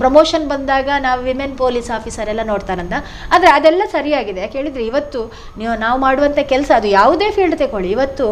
Promotion ಬಂದಾಗ ನಾವು women police officer ಎಲ್ಲ ನೋಡ್ತಾರಂತ ಆದರೆ ಅದೆಲ್ಲ ಸರಿಯಾಗಿದೆ ಯಾಕೆ ಹೇಳಿದರೆ ಇವತ್ತು ನೀವು ನಾವು ಮಾಡುವಂಥ ಕೆಲಸ ಅದು ಯಾವುದೇ ಫೀಲ್ಡ್ ತಗೊಳ್ಳಿ ಇವತ್ತು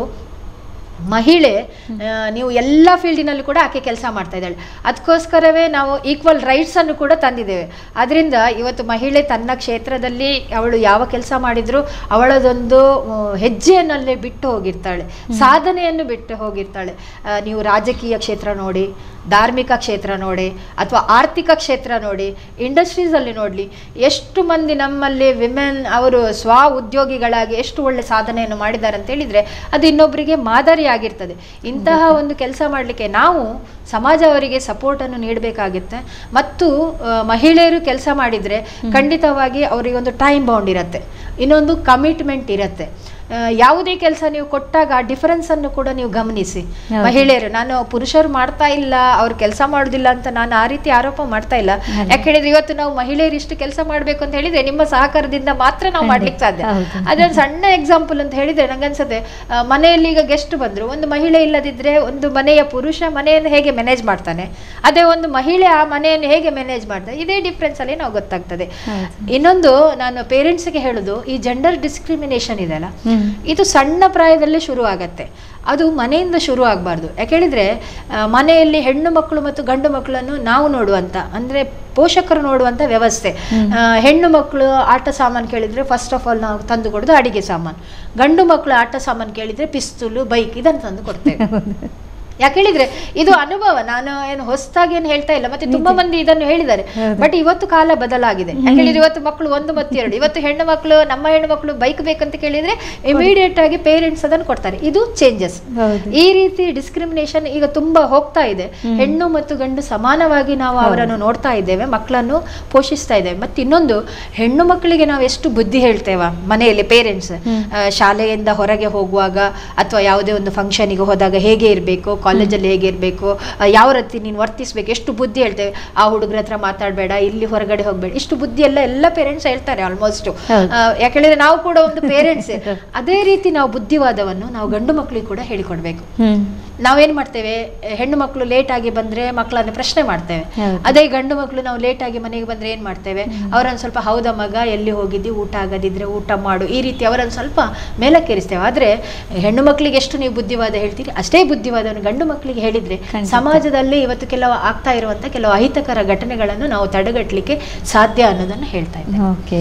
ಮಹಿಳೆ ಆ, ನೀವು ಎಲ್ಲ ಫೀಲ್ಡಿನಲ್ಲೂ ಕೂಡ ಆಕೆ ಕೆಲಸ ಮಾಡ್ತಾ ಇದ್ದಾಳೆ ಅದಕ್ಕೋಸ್ಕರವೇ ನಾವು ಈಕ್ವಲ್ ರೈಟ್ಸನ್ನು ಕೂಡ ತಂದಿದ್ದೇವೆ ಅದರಿಂದ ಇವತ್ತು ಮಹಿಳೆ ತನ್ನ ಕ್ಷೇತ್ರದಲ್ಲಿ ಅವಳು ಯಾವ ಕೆಲಸ ಮಾಡಿದ್ರು ಅವಳದೊಂದು ಆ, ಹೆಜ್ಜೆಯನ್ನಲ್ಲೇ ಬಿಟ್ಟು ಹೋಗಿರ್ತಾಳೆ ಸಾಧನೆಯನ್ನು ಬಿಟ್ಟು ಹೋಗಿರ್ತಾಳೆ ಆ, ನೀವು ರಾಜಕೀಯ ಕ್ಷೇತ್ರ ನೋಡಿ ಧಾರ್ಮಿಕ ಕ್ಷೇತ್ರ ನೋಡಿ ಅಥವಾ ಆರ್ಥಿಕ ಕ್ಷೇತ್ರ ನೋಡಿ ಇಂಡಸ್ಟ್ರೀಸಲ್ಲಿ ನೋಡಲಿ ಎಷ್ಟು ಮಂದಿ ನಮ್ಮಲ್ಲಿ ವಿಮೆನ್ ಅವರು ಸ್ವ ಉದ್ಯೋಗಿಗಳಾಗಿ ಎಷ್ಟು ಒಳ್ಳೆ ಸಾಧನೆಯನ್ನು ಮಾಡಿದ್ದಾರೆ ಅಂತ ಹೇಳಿದರೆ ಅದು ಇನ್ನೊಬ್ಬರಿಗೆ ಮಾದರಿಯಾಗಿರ್ತದೆ ಇಂತಹ ಒಂದು ಕೆಲಸ ಮಾಡಲಿಕ್ಕೆ ನಾವು ಸಮಾಜ ಅವರಿಗೆ ಸಪೋರ್ಟನ್ನು ನೀಡಬೇಕಾಗುತ್ತೆ ಮತ್ತು ಆ, ಮಹಿಳೆಯರು ಕೆಲಸ ಮಾಡಿದರೆ ಖಂಡಿತವಾಗಿ ಅವರಿಗೆ ಒಂದು ಟೈಮ್ ಬೌಂಡ್ ಇರುತ್ತೆ ಇನ್ನೊಂದು ಕಮಿಟ್ಮೆಂಟ್ ಇರುತ್ತೆ ಆ, ಯಾವುದೇ ಕೆಲಸ ನೀವು ಕೊಟ್ಟಾಗ ಆ ಡಿಫರೆನ್ಸನ್ನು ಕೂಡ ನೀವು ಗಮನಿಸಿ ಹೌದು. ಮಹಿಳೆಯರು ನಾನು ಪುರುಷರು ಮಾಡ್ತಾ ಇಲ್ಲ ಅವ್ರು ಕೆಲಸ ಮಾಡೋದಿಲ್ಲ ಅಂತ ನಾನು ಆ ರೀತಿ ಆರೋಪ ಮಾಡ್ತಾ ಇಲ್ಲ ಅದೇ. ಯಾಕೆ ಹೇಳಿದ್ರೆ ಇವತ್ತು ನಾವು ಮಹಿಳೆಯರು ಇಷ್ಟು ಕೆಲಸ ಮಾಡಬೇಕು ಅಂತ ಹೇಳಿದ್ರೆ ನಿಮ್ಮ ಸಹಕಾರದಿಂದ ಮಾತ್ರ ನಾವು ಅದೇ. ಮಾಡ್ಲಿಕ್ಕೆ ಸಾಧ್ಯ ಹೌದು. ಅದೊಂದು ಸಣ್ಣ ಎಕ್ಸಾಂಪಲ್ ಅಂತ ಹೇಳಿದ್ರೆ ನಂಗನ್ಸುತ್ತೆ ಆ, ಮನೆಯಲ್ಲಿ ಈಗ ಗೆಸ್ಟ್ ಬಂದ್ರು ಒಂದು ಮಹಿಳೆ ಇಲ್ಲದಿದ್ರೆ ಒಂದು ಮನೆಯ ಪುರುಷ ಮನೆಯನ್ನು ಹೇಗೆ ಮ್ಯಾನೇಜ್ ಮಾಡ್ತಾನೆ ಅದೇ ಒಂದು ಮಹಿಳೆ ಆ ಮನೆಯನ್ನು ಹೇಗೆ ಮ್ಯಾನೇಜ್ ಮಾಡ್ತಾರೆ ಇದೇ ಡಿಫ್ರೆನ್ಸ್ ಅಲ್ಲಿ ನಾವು ಗೊತ್ತಾಗ್ತದೆ ಹೌದು. ಇನ್ನೊಂದು ನಾನು ಪೇರೆಂಟ್ಸ್ಗೆ ಹೇಳುದು ಈ ಜೆಂಡರ್ ಡಿಸ್ಕ್ರಿಮಿನೇಷನ್ ಇದೆಯಲ್ಲ ಹ್ಮ್. ಇದು ಸಣ್ಣ ಪ್ರಾಯದಲ್ಲೇ ಶುರು ಆಗತ್ತೆ ಅದು ಮನೆಯಿಂದ ಶುರು ಆಗಬಾರ್ದು ಯಾಕೆಳಿದ್ರೆ ಆ, ಮನೆಯಲ್ಲಿ ಹೆಣ್ಣು ಮಕ್ಕಳು ಮತ್ತು ಗಂಡು ಮಕ್ಕಳನ್ನು ನಾವು ನೋಡುವಂತ ಅಂದ್ರೆ ಪೋಷಕರು ನೋಡುವಂತ ವ್ಯವಸ್ಥೆ ಆ, ಹೆಣ್ಣು ಮಕ್ಕಳು ಆಟ ಸಾಮಾನು ಕೇಳಿದ್ರೆ ಫಸ್ಟ್ ಆಫ್ ಆಲ್ ನಾವು ತಂದು ಕೊಡೋದು ಅಡಿಗೆ ಸಾಮಾನು ಗಂಡು ಮಕ್ಕಳು ಆಟ ಸಾಮಾನು ಕೇಳಿದ್ರೆ ಪಿಸ್ತೂಲು ಬೈಕ್ ಇದನ್ನು ತಂದು ಕೊಡ್ತೇವೆ ಯಾಕೆ ಹೇಳಿದ್ರೆ ಇದು ಅನುಭವ ನಾನು ಏನು ಹೊಸದಾಗಿ ಏನು ಹೇಳ್ತಾ ಇಲ್ಲ ಮತ್ತೆ ತುಂಬಾ ಮಂದಿ ಇದನ್ನು ಹೇಳಿದ್ದಾರೆ ಹೌದು. ಬಟ್ ಇವತ್ತು ಕಾಲ ಬದಲಾಗಿದೆ ಯಾಕೆ ಹೇಳಿದ್ರೆ ಇವತ್ತು ಮಕ್ಕಳು ಒಂದು ಮತ್ತು ಎರಡು ಇವತ್ತು ಹೆಣ್ಣು ಮಕ್ಕಳು ನಮ್ಮ ಹೆಣ್ಣು ಮಕ್ಕಳು ಬೈಕ್ ಬೇಕಂತ ಕೇಳಿದ್ರೆ ಇಮಿಡಿಯೇಟ್ ಆಗಿ ಪೇರೆಂಟ್ಸ್ ಅದನ್ನು ಕೊಡ್ತಾರೆ ಇದು ಚೇಂಜಸ್ ಹೌದು ಈ ರೀತಿ ಡಿಸ್ಕ್ರಿಮಿನೇಷನ್ ಈಗ ತುಂಬಾ ಹೋಗ್ತಾ ಇದೆ ಹೆಣ್ಣು ಮತ್ತು ಗಂಡು ಸಮಾನವಾಗಿ ನಾವು ಅವರನ್ನು ನೋಡ್ತಾ ಇದ್ದೇವೆ ಮಕ್ಕಳನ್ನು ಪೋಷಿಸ್ತಾ ಇದ್ದೇವೆ ಮತ್ತೆ ಇನ್ನೊಂದು ಹೆಣ್ಣು ಮಕ್ಕಳಿಗೆ ನಾವು ಎಷ್ಟು ಬುದ್ಧಿ ಹೇಳ್ತೇವ ಮನೆಯಲ್ಲಿ ಪೇರೆಂಟ್ಸ್ ಶಾಲೆಯಿಂದ ಹೊರಗೆ ಹೋಗುವಾಗ ಅಥವಾ ಯಾವುದೇ ಒಂದು ಫಂಕ್ಷನಿಗೆ ಹೋದಾಗ ಹೇಗೆ ಇರಬೇಕು ಕಾಲೇಜಲ್ಲಿ ಹೇಗೆ ಇರಬೇಕು ಯಾವ ರೀತಿ ನೀನು ವರ್ತಿಸ್ಬೇಕು ಎಷ್ಟು ಬುದ್ಧಿ ಹೇಳ್ತೇವೆ ಆ ಹುಡುಗರ ಹತ್ರ ಮಾತಾಡಬೇಡ ಇಲ್ಲಿ ಹೊರಗಡೆ ಹೋಗಬೇಡ ಇಷ್ಟು ಬುದ್ಧಿ ಎಲ್ಲ ಎಲ್ಲ ಪೇರೆಂಟ್ಸ್ ಹೇಳ್ತಾರೆ ಆಲ್ಮೋಸ್ಟ್ ಹೌದು. ಯಾಕಂದ್ರೆ ನಾವು ಕೂಡ ಒಂದು ಪೇರೆಂಟ್ಸ್ ಅದೇ ರೀತಿ ನಾವು ಬುದ್ಧಿವಾದವನ್ನು ನಾವು ಗಂಡು ಮಕ್ಕಳಿಗೆ ಕೂಡ ಹೇಳಿಕೊಡ್ಬೇಕು ಹ್ಮ್ ನಾವೇನ್ ಮಾಡ್ತೇವೆ ಹೆಣ್ಣು ಮಕ್ಕಳು ಲೇಟ್ ಆಗಿ ಬಂದ್ರೆ ಮಕ್ಕಳನ್ನು ಪ್ರಶ್ನೆ ಮಾಡ್ತೇವೆ ಹೌದು. ಅದೇ ಗಂಡು ಮಕ್ಕಳು ನಾವು ಲೇಟ್ ಆಗಿ ಮನೆಗೆ ಬಂದ್ರೆ ಏನ್ ಮಾಡ್ತೇವೆ ಅವರನ್ನು ಸ್ವಲ್ಪ ಹೌದಾ ಮಗ ಎಲ್ಲಿ ಹೋಗಿದ್ದಿ ಊಟ ಆಗದಿದ್ರೆ ಊಟ ಮಾಡು ಈ ರೀತಿ ಅವರನ್ನು ಸ್ವಲ್ಪ ಮೇಲಕ್ಕೇರಿಸ್ತೇವೆ ಆದ್ರೆ ಹೆಣ್ಣು ಮಕ್ಕಳಿಗೆ ಎಷ್ಟು ನೀವು ಬುದ್ಧಿವಾದ ಹೇಳ್ತೀರಿ ಅಷ್ಟೇ ಬುದ್ಧಿವಾದವನ್ನು ಗಂಡು ಮಕ್ಕಳಿಗೆ ಹೇಳಿದ್ರೆ ಖಂಡಿತ. ಸಮಾಜದಲ್ಲಿ ಇವತ್ತು ಕೆಲವು ಆಗ್ತಾ ಇರುವಂತ ಕೆಲವು ಅಹಿತಕರ ಘಟನೆಗಳನ್ನು ನಾವು ತಡೆಗಟ್ಟಲಿಕ್ಕೆ ಸಾಧ್ಯ ಅನ್ನೋದನ್ನು ಹೇಳ್ತಾ ಇದ್ದೇವೆ ಓಕೆ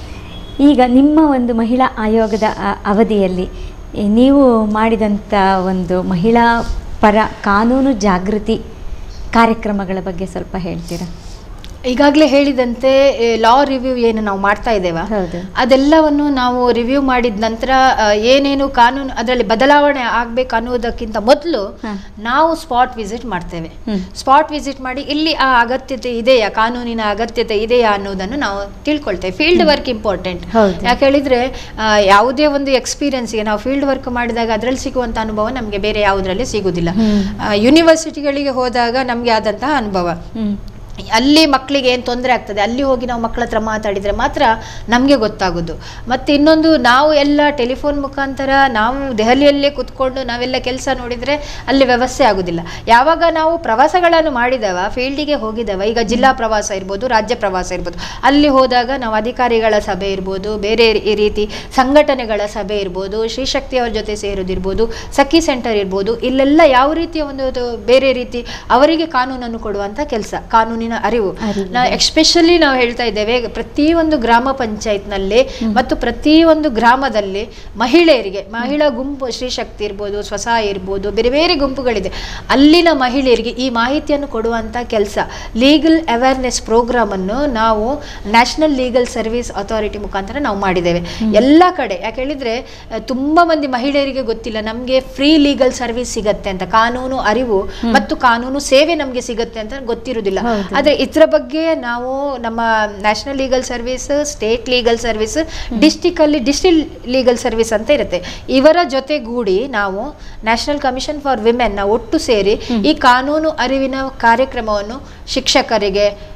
ಈಗ ನಿಮ್ಮ ಒಂದು ಮಹಿಳಾ ಆಯೋಗದ ಆ- ಅವಧಿಯಲ್ಲಿ ಎ, ನೀವು ಮಾಡಿದಂಥ ಒಂದು ಮಹಿಳಾ ಪರ ಕಾನೂನು ಜಾಗೃತಿ ಕಾರ್ಯಕ್ರಮಗಳ ಬಗ್ಗೆ ಸ್ವಲ್ಪ ಹೇಳ್ತೀರಾ ಈಗಾಗಲೇ ಹೇಳಿದಂತೆ ಲಾ ರಿವ್ಯೂ ಏನು ನಾವು ಮಾಡ್ತಾ ಇದ್ದೇವೆ ಹೌದು ಅದೆಲ್ಲವನ್ನು ನಾವು ರಿವ್ಯೂ ಮಾಡಿದ ನಂತರ ಆ, ಏನೇನು ಕಾನೂನು ಅದರಲ್ಲಿ ಬದಲಾವಣೆ ಆಗ್ಬೇಕು ಅನ್ನೋದಕ್ಕಿಂತ ಮೊದಲು ಹ. ನಾವು ಸ್ಪಾಟ್ ವಿಸಿಟ್ ಮಾಡ್ತೇವೆ ಹ್ಮ್. ಸ್ಪಾಟ್ ವಿಸಿಟ್ ಮಾಡಿ ಇಲ್ಲಿ ಆ ಅಗತ್ಯತೆ ಇದೆಯಾ ಕಾನೂನಿನ ಅಗತ್ಯತೆ ಇದೆಯಾ ಅನ್ನೋದನ್ನು ನಾವು ತಿಳ್ಕೊಳ್ತೇವೆ ಫೀಲ್ಡ್ ವರ್ಕ್ ಇಂಪಾರ್ಟೆಂಟ್ ಹೌದು. ಯಾಕೆ ಹೇಳಿದ್ರೆ ಆ, ಯಾವುದೇ ಒಂದು ಎಕ್ಸ್ಪೀರಿಯನ್ಸ್ಗೆ ನಾವು ಫೀಲ್ಡ್ ವರ್ಕ್ ಮಾಡಿದಾಗ ಅದರಲ್ಲಿ ಸಿಗುವಂಥ ಅನುಭವ ನಮಗೆ ಬೇರೆ ಯಾವುದರಲ್ಲಿ ಸಿಗುವುದಿಲ್ಲ ಹ್ಮ್. ಆ, ಯೂನಿವರ್ಸಿಟಿಗಳಿಗೆ ಹೋದಾಗ ನಮಗೆ ಆದಂತಹ ಅನುಭವ ಹ್ಮ್ ಅಲ್ಲಿ ಮಕ್ಕಳಿಗೆ ಏನು ತೊಂದರೆ ಆಗ್ತದೆ ಅಲ್ಲಿ ಹೋಗಿ ನಾವು ಮಕ್ಕಳ ಹತ್ರ ಮಾತಾಡಿದರೆ ಮಾತ್ರ ನಮಗೆ ಗೊತ್ತಾಗೋದು ಮತ್ತು ಇನ್ನೊಂದು ನಾವು ಎಲ್ಲ ಟೆಲಿಫೋನ್ ಮುಖಾಂತರ ನಾವು ದೆಹಲಿಯಲ್ಲೇ ಕುತ್ಕೊಂಡು ನಾವೆಲ್ಲ ಕೆಲಸ ನೋಡಿದರೆ ಅಲ್ಲಿ ವ್ಯವಸ್ಥೆ ಆಗೋದಿಲ್ಲ ಯಾವಾಗ ನಾವು ಪ್ರವಾಸಗಳನ್ನು ಮಾಡಿದವ ಫೀಲ್ಡಿಗೆ ಹೋಗಿದವ ಈಗ ಜಿಲ್ಲಾ ಪ್ರವಾಸ ಇರ್ಬೋದು ರಾಜ್ಯ ಪ್ರವಾಸ ಇರ್ಬೋದು ಅಲ್ಲಿ ಹೋದಾಗ ನಾವು ಅಧಿಕಾರಿಗಳ ಸಭೆ ಇರ್ಬೋದು ಬೇರೆ ಈ ರೀತಿ ಸಂಘಟನೆಗಳ ಸಭೆ ಇರ್ಬೋದು ಶ್ರೀಶಕ್ತಿ ಅವ್ರ ಜೊತೆ ಸೇರೋದಿರ್ಬೋದು ಸಖಿ ಸೆಂಟರ್ ಇರ್ಬೋದು ಇಲ್ಲೆಲ್ಲ ಯಾವ ರೀತಿಯ ಒಂದು ಅದು ಬೇರೆ ರೀತಿ ಅವರಿಗೆ ಕಾನೂನನ್ನು ಕೊಡುವಂಥ ಕೆಲಸ ಕಾನೂನಿನ ಅರಿವು ಅರಿವು. ನಾವು ಎಕ್ಸ್ಪೆಷಲಿ ನಾವು ಹೇಳ್ತಾ ಇದ್ದೇವೆ ಪ್ರತಿಯೊಂದು ಗ್ರಾಮ ಪಂಚಾಯತ್ನಲ್ಲಿ ಮತ್ತು ಪ್ರತಿಯೊಂದು ಗ್ರಾಮದಲ್ಲಿ ಮಹಿಳೆಯರಿಗೆ ಮಹಿಳಾ ಗುಂಪು ಶ್ರೀಶಕ್ತಿ ಇರ್ಬೋದು ಸ್ವಸಹಾಯ ಇರ್ಬೋದು ಬೇರೆ ಬೇರೆ ಗುಂಪುಗಳಿದೆ ಅಲ್ಲಿನ ಮಹಿಳೆಯರಿಗೆ ಈ ಮಾಹಿತಿಯನ್ನು ಕೊಡುವಂಥ ಕೆಲಸ ಲೀಗಲ್ ಅವೇರ್ನೆಸ್ ಪ್ರೋಗ್ರಾಮನ್ನು ನಾವು ನ್ಯಾಷನಲ್ ಲೀಗಲ್ ಸರ್ವಿಸ್ ಅಥಾರಿಟಿ ಮುಖಾಂತರ ನಾವು ಮಾಡಿದ್ದೇವೆ ಎಲ್ಲ ಕಡೆ ಯಾಕೆ ಹೇಳಿದ್ರೆ ಆ, ತುಂಬಾ ಮಂದಿ ಮಹಿಳೆಯರಿಗೆ ಗೊತ್ತಿಲ್ಲ ನಮಗೆ ಫ್ರೀ ಲೀಗಲ್ ಸರ್ವಿಸ್ ಸಿಗತ್ತೆ ಅಂತ ಕಾನೂನು ಅರಿವು ಮತ್ತು ಕಾನೂನು ಸೇವೆ ನಮಗೆ ಸಿಗುತ್ತೆ ಅಂತ ಗೊತ್ತಿರುವುದಿಲ್ಲ ಹೌದು. ಆದ್ರೆ ಇದ್ರ ಬಗ್ಗೆ ನಾವು ನಮ್ಮ national legal service state legal service district ಅಲ್ಲಿ ಡಿಸ್ಟ್ರಿಕ್ಟ್ ಲೀಗಲ್ ಸರ್ವಿಸ್ ಅಂತ ಇರುತ್ತೆ ಇವರ ಜೊತೆಗೂಡಿ ನಾವು ನ್ಯಾಷನಲ್ ಕಮಿಷನ್ ಫಾರ್ ವಿಮೆನ್ ನ ಒಟ್ಟು ಸೇರಿ ಈ ಕಾನೂನು ಅರಿವಿನ ಕಾರ್ಯಕ್ರಮವನ್ನು ಶಿಕ್ಷಕರಿಗೆ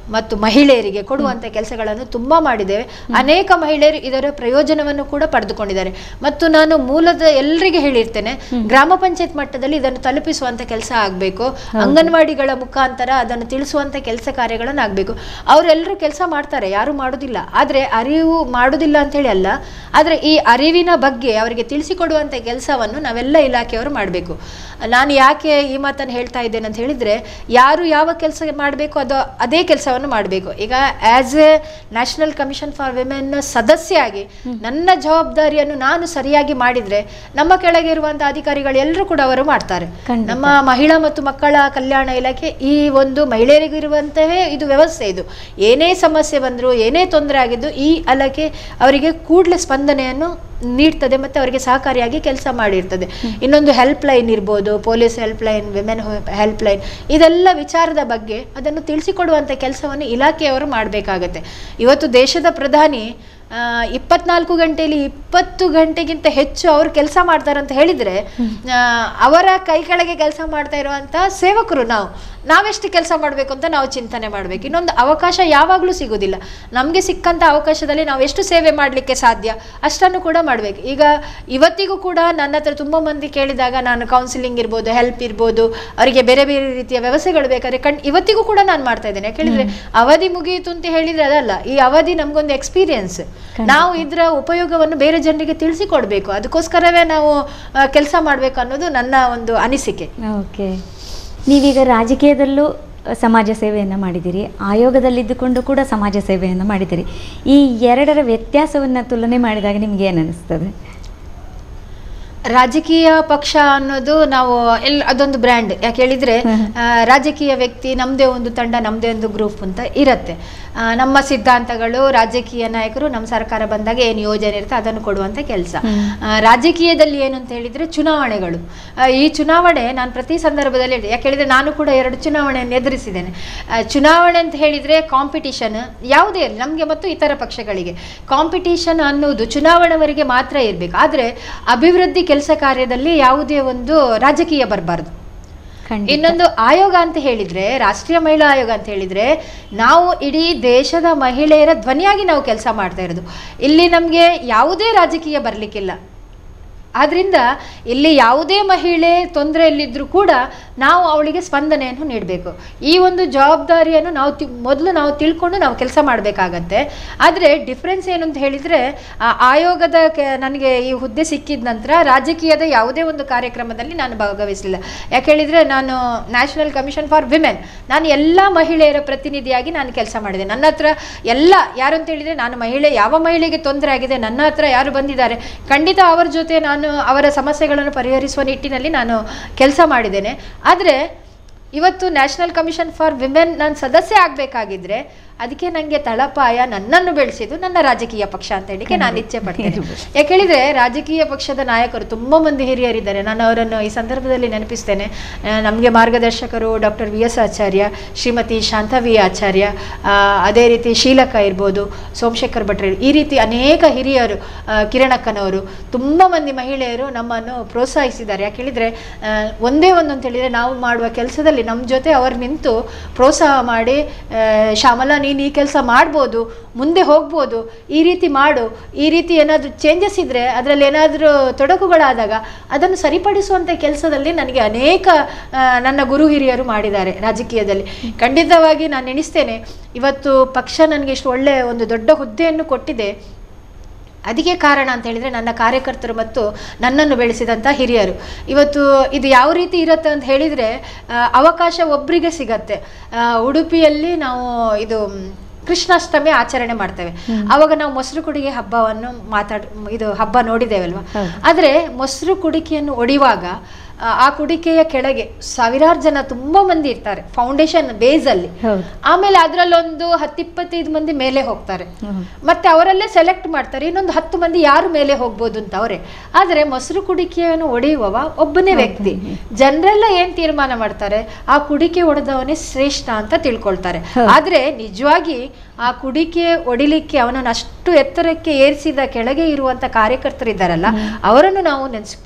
ಮತ್ತು ಮಹಿಳೆಯರಿಗೆ ಕೊಡುವಂಥ ಕೆಲಸಗಳನ್ನು ತುಂಬ ಮಾಡಿದ್ದೇವೆ ಅನೇಕ ಮಹಿಳೆಯರು ಇದರ ಪ್ರಯೋಜನವನ್ನು ಕೂಡ ಪಡೆದುಕೊಂಡಿದ್ದಾರೆ ಮತ್ತು ನಾನು ಮೂಲದ ಎಲ್ಲರಿಗೆ ಹೇಳಿರ್ತೇನೆ ಗ್ರಾಮ ಪಂಚಾಯತ್ ಮಟ್ಟದಲ್ಲಿ ಇದನ್ನು ತಲುಪಿಸುವಂಥ ಕೆಲಸ ಆಗಬೇಕು ಅಂಗನವಾಡಿಗಳ ಮುಖಾಂತರ ಅದನ್ನು ತಿಳಿಸುವಂಥ ಕೆಲಸ ಕಾರ್ಯಗಳನ್ನು ಆಗಬೇಕು ಅವರೆಲ್ಲರೂ ಕೆಲಸ ಮಾಡ್ತಾರೆ ಯಾರು ಮಾಡೋದಿಲ್ಲ ಆದರೆ ಅರಿವು ಮಾಡೋದಿಲ್ಲ ಅಂತ ಹೇಳಿ ಅಲ್ಲ ಆದರೆ ಈ ಅರಿವಿನ ಬಗ್ಗೆ ಅವರಿಗೆ ತಿಳಿಸಿಕೊಡುವಂಥ ಕೆಲಸವನ್ನು ನಾವೆಲ್ಲ ಇಲಾಖೆಯವರು ಮಾಡಬೇಕು ನಾನು ಯಾಕೆ ಈ ಮಾತನ್ನು ಹೇಳ್ತಾ ಇದ್ದೇನೆ ಅಂತ ಹೇಳಿದರೆ ಯಾರು ಯಾವ ಕೆಲಸ ಮಾಡಬೇಕು ಅದು ಅದೇ ಕೆಲಸವನ್ನು ಮಾಡಬೇಕು ಈಗ as a national commission for women ಸದಸ್ಯೆಯಾಗಿ ನನ್ನ ಜವಾಬ್ದಾರಿಯನ್ನು ನಾನು ಸರಿಯಾಗಿ ಮಾಡಿದರೆ ನಮ್ಮ ಕೆಳಗೆ ಇರುವಂಥ ಅಧಿಕಾರಿಗಳು ಎಲ್ಲರೂ ಕೂಡ ಅವರು ಮಾಡ್ತಾರೆ ಖಂಡಿತ. ನಮ್ಮ ಮಹಿಳಾ ಮತ್ತು ಮಕ್ಕಳ ಕಲ್ಯಾಣ ಇಲಾಖೆ ಈ ಒಂದು ಮಹಿಳೆಯರಿಗಿರುವಂತಹೇ ಇದು ವ್ಯವಸ್ಥೆ ಇದು ಏನೇ ಸಮಸ್ಯೆ ಬಂದರೂ ಏನೇ ತೊಂದರೆ ಆಗಿದ್ದು ಈ ಇಲಾಖೆ ಅವರಿಗೆ ಕೂಡಲೇ ಸ್ಪಂದನೆಯನ್ನು ನೀಡ್ತದೆ ಮತ್ತು ಅವರಿಗೆ ಸಹಕಾರಿಯಾಗಿ ಕೆಲಸ ಮಾಡಿರ್ತದೆ ಇನ್ನೊಂದು ಹೆಲ್ಪ್ ಲೈನ್ ಇರ್ಬೋದು police help line women help line ಇದೆಲ್ಲ ವಿಚಾರದ ಬಗ್ಗೆ ಅದನ್ನು ತಿಳಿಸಿಕೊಡುವಂಥ ಕೆಲಸವನ್ನು ಇಲಾಖೆಯವರು ಮಾಡಬೇಕಾಗತ್ತೆ ಇವತ್ತು ದೇಶದ ಪ್ರಧಾನಿ ಆ, ಇಪ್ಪತ್ನಾಲ್ಕು ಗಂಟೆಯಲ್ಲಿ ಇಪ್ಪತ್ತು ಗಂಟೆಗಿಂತ ಹೆಚ್ಚು ಅವರು ಕೆಲಸ ಮಾಡ್ತಾರೆ ಅಂತ ಹೇಳಿದರೆ ಅವರ ಕೈ ಕೆಳಗೆ ಕೆಲಸ ಮಾಡ್ತಾ ಇರುವಂಥ ಸೇವಕರು ನಾವು ನಾವೆಷ್ಟು ಕೆಲಸ ಮಾಡಬೇಕು ಅಂತ ನಾವು ಚಿಂತನೆ ಮಾಡಬೇಕು ಇನ್ನೊಂದು ಅವಕಾಶ ಯಾವಾಗಲೂ ಸಿಗೋದಿಲ್ಲ ನಮಗೆ ಸಿಕ್ಕಂಥ ಅವಕಾಶದಲ್ಲಿ ನಾವು ಎಷ್ಟು ಸೇವೆ ಮಾಡಲಿಕ್ಕೆ ಸಾಧ್ಯ ಅಷ್ಟನ್ನು ಕೂಡ ಮಾಡಬೇಕು ಈಗ ಇವತ್ತಿಗೂ ಕೂಡ ನನ್ನ ಹತ್ರ ತುಂಬ ಮಂದಿ ಕೇಳಿದಾಗ ನಾನು ಕೌನ್ಸಿಲಿಂಗ್ ಇರ್ಬೋದು ಹೆಲ್ಪ್ ಇರ್ಬೋದು ಅವರಿಗೆ ಬೇರೆ ಬೇರೆ ರೀತಿಯ ವ್ಯವಸ್ಥೆಗಳು ಬೇಕಾದ್ರೆ ಕಣ್ ಇವತ್ತಿಗೂ ಕೂಡ ನಾನು ಮಾಡ್ತಾ ಇದ್ದೇನೆ ಯಾಕೆಳಿದ್ರೆ ಅವಧಿ ಮುಗಿಯಿತು ಅಂತ ಹೇಳಿದ್ರೆ ಅದಲ್ಲ ಈ ಅವಧಿ ನಮಗೊಂದು ಎಕ್ಸ್ಪೀರಿಯನ್ಸ್ ನಾವು ಇದರ ಉಪಯೋಗವನ್ನು ಬೇರೆ ಜನರಿಗೆ ತಿಳಿಸಿಕೊಡ್ಬೇಕು ಅದಕ್ಕೋಸ್ಕರವೇ ನಾವು ಕೆಲಸ ಮಾಡಬೇಕು ಅನ್ನೋದು ನನ್ನ ಒಂದು ಅನಿಸಿಕೆ ಓಕೆ ನೀವೀಗ ರಾಜಕೀಯದಲ್ಲೂ ಸಮಾಜ ಸೇವೆಯನ್ನು ಮಾಡಿದ್ದೀರಿ ಆಯೋಗದಲ್ಲಿದ್ದುಕೊಂಡು ಕೂಡ ಸಮಾಜ ಸೇವೆಯನ್ನು ಮಾಡಿದ್ದೀರಿ ಈ ಎರಡರ ವ್ಯತ್ಯಾಸವನ್ನು ತುಲನೆ ಮಾಡಿದಾಗ ನಿಮ್ಗೆ ಏನು ಅನಿಸ್ತದೆ ರಾಜಕೀಯ ಪಕ್ಷ ಅನ್ನೋದು ನಾವು ಎಲ್ ಅದೊಂದು ಬ್ರ್ಯಾಂಡ್ ಯಾಕೆ ಹೇಳಿದ್ರೆ ಆ, ರಾಜಕೀಯ ವ್ಯಕ್ತಿ ನಮ್ಮದೇ ಒಂದು ತಂಡ ನಮ್ಮದೇ ಒಂದು ಗ್ರೂಪ್ ಅಂತ ಇರತ್ತೆ ಆ, ನಮ್ಮ ಸಿದ್ಧಾಂತಗಳು ರಾಜಕೀಯ ನಾಯಕರು ನಮ್ಮ ಸರ್ಕಾರ ಬಂದಾಗ ಏನು ಯೋಜನೆ ಇರುತ್ತೆ ಅದನ್ನು ಕೊಡುವಂಥ ಕೆಲಸ ರಾಜಕೀಯದಲ್ಲಿ ಏನು ಅಂತ ಹೇಳಿದ್ರೆ ಚುನಾವಣೆಗಳು ಆ, ಈ ಚುನಾವಣೆ ನಾನು ಪ್ರತಿ ಸಂದರ್ಭದಲ್ಲಿ ಹೇಳಿದೆ ಯಾಕೆ ಹೇಳಿದ್ರೆ ನಾನು ಕೂಡ ಎರಡು ಚುನಾವಣೆಯನ್ನು ಎದುರಿಸಿದ್ದೇನೆ ಆ, ಚುನಾವಣೆ ಅಂತ ಹೇಳಿದ್ರೆ ಕಾಂಪಿಟಿಷನ್ ಯಾವುದೇ ಇರಲಿ ನಮಗೆ ಮತ್ತು ಇತರ ಪಕ್ಷಗಳಿಗೆ ಕಾಂಪಿಟಿಷನ್ ಅನ್ನೋದು ಚುನಾವಣೆವರೆಗೆ ಮಾತ್ರ ಇರಬೇಕು ಆದರೆ ಅಭಿವೃದ್ಧಿ ಕೆಲಸ ಕಾರ್ಯದಲ್ಲಿ ಯಾವುದೇ ಒಂದು ರಾಜಕೀಯ ಬರಬಾರ್ದು ಖಂಡಿತ ಇನ್ನೊಂದು ಆಯೋಗ ಅಂತ ಹೇಳಿದ್ರೆ ರಾಷ್ಟ್ರೀಯ ಮಹಿಳಾ ಆಯೋಗ ಅಂತ ಹೇಳಿದ್ರೆ ನಾವು ಇಡೀ ದೇಶದ ಮಹಿಳೆಯರ ಧ್ವನಿಯಾಗಿ ನಾವು ಕೆಲಸ ಮಾಡ್ತಾ ಇರೋದು ಇಲ್ಲಿ ನಮಗೆ ಯಾವುದೇ ರಾಜಕೀಯ ಬರಲಿಕ್ಕಿಲ್ಲ ಆದ್ರಿಂದ ಇಲ್ಲಿ ಯಾವುದೇ ಮಹಿಳೆ ತೊಂದರೆಯಲ್ಲಿದ್ದರೂ ಕೂಡ ನಾವು ಅವಳಿಗೆ ಸ್ಪಂದನೆಯನ್ನು ನೀಡಬೇಕು ಈ ಒಂದು ಜವಾಬ್ದಾರಿಯನ್ನು ನಾವು ತಿ ಮೊದಲು ನಾವು ತಿಳ್ಕೊಂಡು ನಾವು ಕೆಲಸ ಮಾಡಬೇಕಾಗತ್ತೆ ಆದರೆ ಡಿಫ್ರೆನ್ಸ್ ಏನು ಅಂತ ಹೇಳಿದರೆ ಆಯೋಗದ ಕೆ ನನಗೆ ಈ ಹುದ್ದೆ ಸಿಕ್ಕಿದ ನಂತರ ರಾಜಕೀಯದ ಯಾವುದೇ ಒಂದು ಕಾರ್ಯಕ್ರಮದಲ್ಲಿ ನಾನು ಭಾಗವಹಿಸಲಿಲ್ಲ ಯಾಕೆ ಹೇಳಿದರೆ ನಾನು ನ್ಯಾಷನಲ್ ಕಮಿಷನ್ ಫಾರ್ ವಿಮೆನ್ ನಾನು ಎಲ್ಲ ಮಹಿಳೆಯರ ಪ್ರತಿನಿಧಿಯಾಗಿ ನಾನು ಕೆಲಸ ಮಾಡಿದೆ ನನ್ನ ಹತ್ರ ಎಲ್ಲ ಯಾರು ಅಂತ ಹೇಳಿದರೆ ನಾನು ಮಹಿಳೆ ಯಾವ ಮಹಿಳೆಗೆ ತೊಂದರೆ ಆಗಿದೆ ನನ್ನ ಹತ್ರ ಯಾರು ಬಂದಿದ್ದಾರೆ ಖಂಡಿತ ಅವರ ಜೊತೆ ನಾನು ಅವರ ಸಮಸ್ಯೆಗಳನ್ನು ಪರಿಹರಿಸುವ ನಿಟ್ಟಿನಲ್ಲಿ ನಾನು ಕೆಲಸ ಮಾಡಿದ್ದೇನೆ ಆದರೆ ಇವತ್ತು ನ್ಯಾಷನಲ್ ಕಮಿಷನ್ ಫಾರ್ ವಿಮೆನ್ ನಾನು ಸದಸ್ಯ ಆಗಬೇಕಾಗಿದ್ರೆ ಅದಕ್ಕೆ ನನಗೆ ತಳಪಾಯ ನನ್ನನ್ನು ಬೆಳೆಸಿದ್ದು ನನ್ನ ರಾಜಕೀಯ ಪಕ್ಷ ಅಂತ ಹೇಳಿಕ್ಕೆ ನಾನು ಇಚ್ಛೆ ಪಡ್ತೇನೆ ಯಾಕೆ ಹೇಳಿದ್ರೆ ರಾಜಕೀಯ ಪಕ್ಷದ ನಾಯಕರು ತುಂಬ ಮಂದಿ ಹಿರಿಯರಿದ್ದಾರೆ ನಾನು ಅವರನ್ನು ಈ ಸಂದರ್ಭದಲ್ಲಿ ನೆನಪಿಸ್ತೇನೆ ನಮಗೆ ಮಾರ್ಗದರ್ಶಕರು doctor V S Acharya Shrimati Shanthavi Acharya ಆ, ಅದೇ ರೀತಿ ಶೀಲಕ ಇರ್ಬೋದು ಸೋಮಶೇಖರ್ ಭಟ್ರೆ ಈ ರೀತಿ ಅನೇಕ ಹಿರಿಯರು ಆ, ಕಿರಣಕ್ಕನವರು ತುಂಬ ಮಂದಿ ಮಹಿಳೆಯರು ನಮ್ಮನ್ನು ಪ್ರೋತ್ಸಾಹಿಸಿದ್ದಾರೆ ಯಾಕೆ ಹೇಳಿದರೆ ಒಂದೇ ಒಂದು ಅಂತ ಹೇಳಿದರೆ ನಾವು ಮಾಡುವ ಕೆಲಸದಲ್ಲಿ ನಮ್ಮ ಜೊತೆ ಅವರು ನಿಂತು ಪ್ರೋತ್ಸಾಹ ಮಾಡಿ ಆ, ಶ್ಯಾಮಲಾ ನೀನು ಈ ಕೆಲಸ ಮಾಡ್ಬೋದು ಮುಂದೆ ಹೋಗ್ಬೋದು ಈ ರೀತಿ ಮಾಡು ಈ ರೀತಿ ಏನಾದರೂ ಚೇಂಜಸ್ ಇದ್ದರೆ ಅದರಲ್ಲಿ ಏನಾದರೂ ತೊಡಕುಗಳಾದಾಗ ಅದನ್ನು ಸರಿಪಡಿಸುವಂಥ ಕೆಲಸದಲ್ಲಿ ನನಗೆ ಅನೇಕ ಆ, ನನ್ನ ಗುರು ಹಿರಿಯರು ಮಾಡಿದ್ದಾರೆ ರಾಜಕೀಯದಲ್ಲಿ ಖಂಡಿತವಾಗಿ ನಾನು ಎಣಿಸ್ತೇನೆ ಇವತ್ತು ಪಕ್ಷ ನನಗೆ ಇಷ್ಟು ಒಳ್ಳೆಯ ಒಂದು ದೊಡ್ಡ ಹುದ್ದೆಯನ್ನು ಕೊಟ್ಟಿದೆ ಅದಕ್ಕೆ ಕಾರಣ ಅಂತ ಹೇಳಿದರೆ ನನ್ನ ಕಾರ್ಯಕರ್ತರು ಮತ್ತು ನನ್ನನ್ನು ಬೆಳೆಸಿದಂಥ ಹಿರಿಯರು ಇವತ್ತು ಇದು ಯಾವ ರೀತಿ ಇರುತ್ತೆ ಅಂತ ಹೇಳಿದರೆ ಆ, ಅವಕಾಶ ಒಬ್ಬರಿಗೆ ಸಿಗತ್ತೆ ಆ, ಉಡುಪಿಯಲ್ಲಿ ನಾವು ಇದು ಮ್, ಕೃಷ್ಣಾಷ್ಟಮಿ ಆಚರಣೆ ಮಾಡ್ತೇವೆ ಆವಾಗ ನಾವು ಮೊಸರು ಕುಡಿಗೆ ಹಬ್ಬವನ್ನು ಮಾತಾಡ್ ಇದು ಹಬ್ಬ ನೋಡಿದ್ದೇವಲ್ವಾ ಹೌದು. ಆದರೆ ಮೊಸರು ಕುಡಿಕೆಯನ್ನು ಒಡೆಯುವಾಗ ಆ, ಆ ಕುಡಿಕೆಯ ಕೆಳಗೆ ಸಾವಿರಾರು ಜನ ತುಂಬ ಮಂದಿ ಇರ್ತಾರೆ ಫೌಂಡೇಶನ್ ಬೇಸಲ್ಲಿ ಹೌದು ಆಮೇಲೆ ಅದರಲ್ಲೊಂದು ಹತ್ತಿಪ್ಪತ್ತೈದು ಮಂದಿ ಮೇಲೆ ಹೋಗ್ತಾರೆ ಹ್ಮ್. ಮತ್ತೆ ಅವರಲ್ಲೇ ಸೆಲೆಕ್ಟ್ ಮಾಡ್ತಾರೆ ಇನ್ನೊಂದು ಹತ್ತು ಮಂದಿ ಯಾರು ಮೇಲೆ ಹೋಗ್ಬೋದು ಅಂತ ಅವರೇ ಆದರೆ ಮೊಸರು ಕುಡಿಕೆಯನ್ನು ಒಡೆಯುವವ ಒಬ್ಬನೇ ವ್ಯಕ್ತಿ ಜನರೆಲ್ಲ ಏನ್ ತೀರ್ಮಾನ ಮಾಡ್ತಾರೆ ಆ ಕುಡಿಕೆ ಒಡೆದವನೇ ಶ್ರೇಷ್ಠ ಅಂತ ತಿಳ್ಕೊಳ್ತಾರೆ ಹೌದು. ಆದ್ರೆ ನಿಜವಾಗಿ ಆ ಕುಡಿಕೆ ಒಡಿಲಿಕ್ಕೆ ಅವನನ್ನು ಅಷ್ಟು ಎತ್ತರಕ್ಕೆ ಏರಿಸಿದ ಕೆಳಗೆ ಇರುವಂತ ಕಾರ್ಯಕರ್ತರಿದ್ದಾರಲ್ಲ ಅವರನ್ನು ನಾವು ನೆನೆಸ್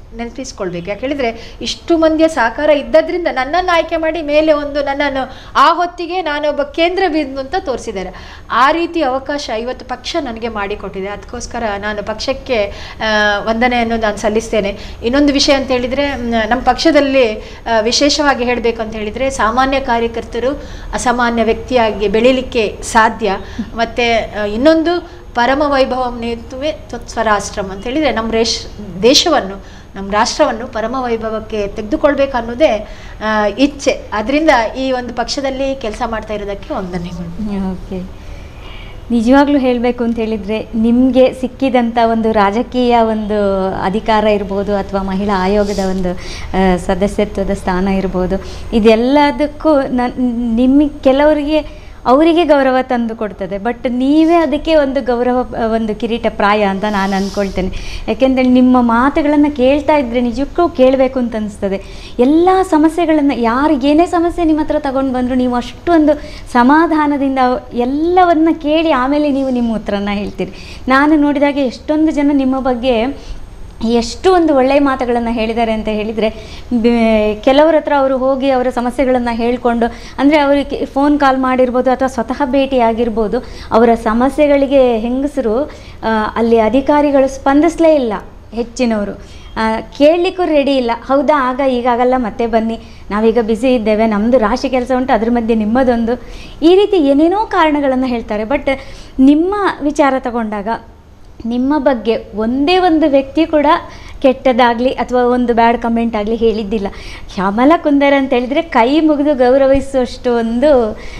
ನೆನಪಿಸ್ಕೊಳ್ಬೇಕು ಯಾಕೆ ಹೇಳಿದ್ರೆ ಇಷ್ಟು ಮಂದಿಯ ಸಹಕಾರ ಇದ್ದದ್ರಿಂದ ನನ್ನನ್ನು ಆಯ್ಕೆ ಮಾಡಿ ಮೇಲೆ ಒಂದು ನನ್ನನ್ನು ಆ ಹೊತ್ತಿಗೆ ನಾನೊಬ್ಬ ಕೇಂದ್ರ ಬಿಂದು ಅಂತ ತೋರಿಸಿದ್ದಾರೆ ಆ ರೀತಿ ಅವಕಾಶ ಇವತ್ತು ಪಕ್ಷ ನನಗೆ ಮಾಡಿಕೊಟ್ಟಿದೆ ಅದಕ್ಕೋಸ್ಕರ ನಾನು ಪಕ್ಷಕ್ಕೆ ಆ, ವಂದನೆಯನ್ನು ನಾನು ಸಲ್ಲಿಸ್ತೇನೆ ಇನ್ನೊಂದು ವಿಷಯ ಅಂತ ಹೇಳಿದರೆ ನಮ್ಮ ಪಕ್ಷದಲ್ಲಿ ಆ, ವಿಶೇಷವಾಗಿ ಹೇಳಬೇಕು ಅಂತ ಹೇಳಿದರೆ ಸಾಮಾನ್ಯ ಕಾರ್ಯಕರ್ತರು ಅಸಾಮಾನ್ಯ ವ್ಯಕ್ತಿಯಾಗಿ ಬೆಳೀಲಿಕ್ಕೆ ಸಾಧ್ಯ ಮತ್ತು ಇನ್ನೊಂದು ಪರಮ ವೈಭವಂ ನೇತುವೆ ತ್ವತ್ಸ್ವರಾಷ್ಟ್ರಂ ಅಂತ ಹೇಳಿದರೆ ನಮ್ಮ ರೇಷ್ ದೇಶವನ್ನು ನಮ್ಮ ರಾಷ್ಟ್ರವನ್ನು ಪರಮ ವೈಭವಕ್ಕೆ ತೆಗೆದುಕೊಳ್ಬೇಕು ಅನ್ನೋದೇ ಆ, ಇಚ್ಛೆ ಅದರಿಂದ ಈ ಒಂದು ಪಕ್ಷದಲ್ಲಿ ಕೆಲಸ ಮಾಡ್ತಾ ಇರೋದಕ್ಕೆ ವಂದನೆಗಳು ಓಕೆ ನಿಜವಾಗ್ಲೂ ಹೇಳಬೇಕು ಅಂತ ಹೇಳಿದರೆ ನಿಮಗೆ ಸಿಕ್ಕಿದಂಥ ಒಂದು ರಾಜಕೀಯ ಒಂದು ಅಧಿಕಾರ ಇರ್ಬೋದು ಅಥವಾ ಮಹಿಳಾ ಆಯೋಗದ ಒಂದು ಆ, ಸದಸ್ಯತ್ವದ ಸ್ಥಾನ ಇರ್ಬೋದು ಇದೆಲ್ಲದಕ್ಕೂ ನ ನಿಮಗೆ ಕೆಲವರಿಗೆ ಅವರಿಗೆ ಗೌರವ ತಂದು ಕೊಡ್ತದೆ ಬಟ್ ನೀವೇ ಅದಕ್ಕೆ ಒಂದು ಗೌರವ ಆ, ಒಂದು ಕಿರೀಟ ಪ್ರಾಯ ಅಂತ ನಾನು ಅಂದ್ಕೊಳ್ತೇನೆ ಯಾಕೆಂದರೆ ನಿಮ್ಮ ಮಾತುಗಳನ್ನು ಕೇಳ್ತಾ ಇದ್ದರೆ ನಿಜಕ್ಕೂ ಕೇಳಬೇಕು ಅಂತ ಅನಿಸ್ತದೆ ಎಲ್ಲ ಸಮಸ್ಯೆಗಳನ್ನು ಯಾರಿಗೇನೇ ಸಮಸ್ಯೆ ನಿಮ್ಮ ಹತ್ರ ತಗೊಂಡು ಬಂದರೂ ನೀವು ಅಷ್ಟೊಂದು ಸಮಾಧಾನದಿಂದ ಎಲ್ಲವನ್ನ ಕೇಳಿ ಆಮೇಲೆ ನೀವು ನಿಮ್ಮ ಉತ್ತರನ ಹೇಳ್ತೀರಿ ನಾನು ನೋಡಿದಾಗ ಎಷ್ಟೊಂದು ಜನ ನಿಮ್ಮ ಬಗ್ಗೆ ಎಷ್ಟು ಒಂದು ಒಳ್ಳೆಯ ಮಾತುಗಳನ್ನು ಹೇಳಿದ್ದಾರೆ ಅಂತ ಹೇಳಿದರೆ ಕೆಲವ್ರ ಹತ್ರ ಅವರು ಹೋಗಿ ಅವರ ಸಮಸ್ಯೆಗಳನ್ನು ಹೇಳಿಕೊಂಡು ಅಂದರೆ ಅವರಿಗೆ ಫೋನ್ ಕಾಲ್ ಮಾಡಿರ್ಬೋದು ಅಥವಾ ಸ್ವತಃ ಭೇಟಿ ಆಗಿರ್ಬೋದು ಅವರ ಸಮಸ್ಯೆಗಳಿಗೆ ಹೆಂಗಸರು ಆ, ಅಲ್ಲಿ ಅಧಿಕಾರಿಗಳು ಸ್ಪಂದಿಸಲೇ ಇಲ್ಲ ಹೆಚ್ಚಿನವರು ಆ, ಕೇಳಲಿಕ್ಕೂ ರೆಡಿ ಇಲ್ಲ ಹೌದಾ ಆಗ ಈಗಾಗಲ್ಲ ಮತ್ತೆ ಬನ್ನಿ ನಾವೀಗ ಬ್ಯುಸಿ ಇದ್ದೇವೆ ನಮ್ಮದು ರಾಶಿ ಕೆಲಸ ಉಂಟು ಅದ್ರ ಮಧ್ಯೆ ನಿಮ್ಮದೊಂದು ಈ ರೀತಿ ಏನೇನೋ ಕಾರಣಗಳನ್ನು ಹೇಳ್ತಾರೆ ಬಟ್ ನಿಮ್ಮ ವಿಚಾರ ತಗೊಂಡಾಗ ನಿಮ್ಮ ಬಗ್ಗೆ ಒಂದೇ ಒಂದು ವ್ಯಕ್ತಿ ಕೂಡ ಕೆಟ್ಟದಾಗಲಿ ಅಥವಾ ಒಂದು ಬ್ಯಾಡ್ ಕಮೆಂಟ್ ಆಗಲಿ ಹೇಳಿದ್ದಿಲ್ಲ ಶ್ಯಾಮಲ ಕುಂದರ್ ಅಂತ ಹೇಳಿದರೆ ಕೈ ಮುಗಿದು ಗೌರವಿಸುವಷ್ಟು ಒಂದು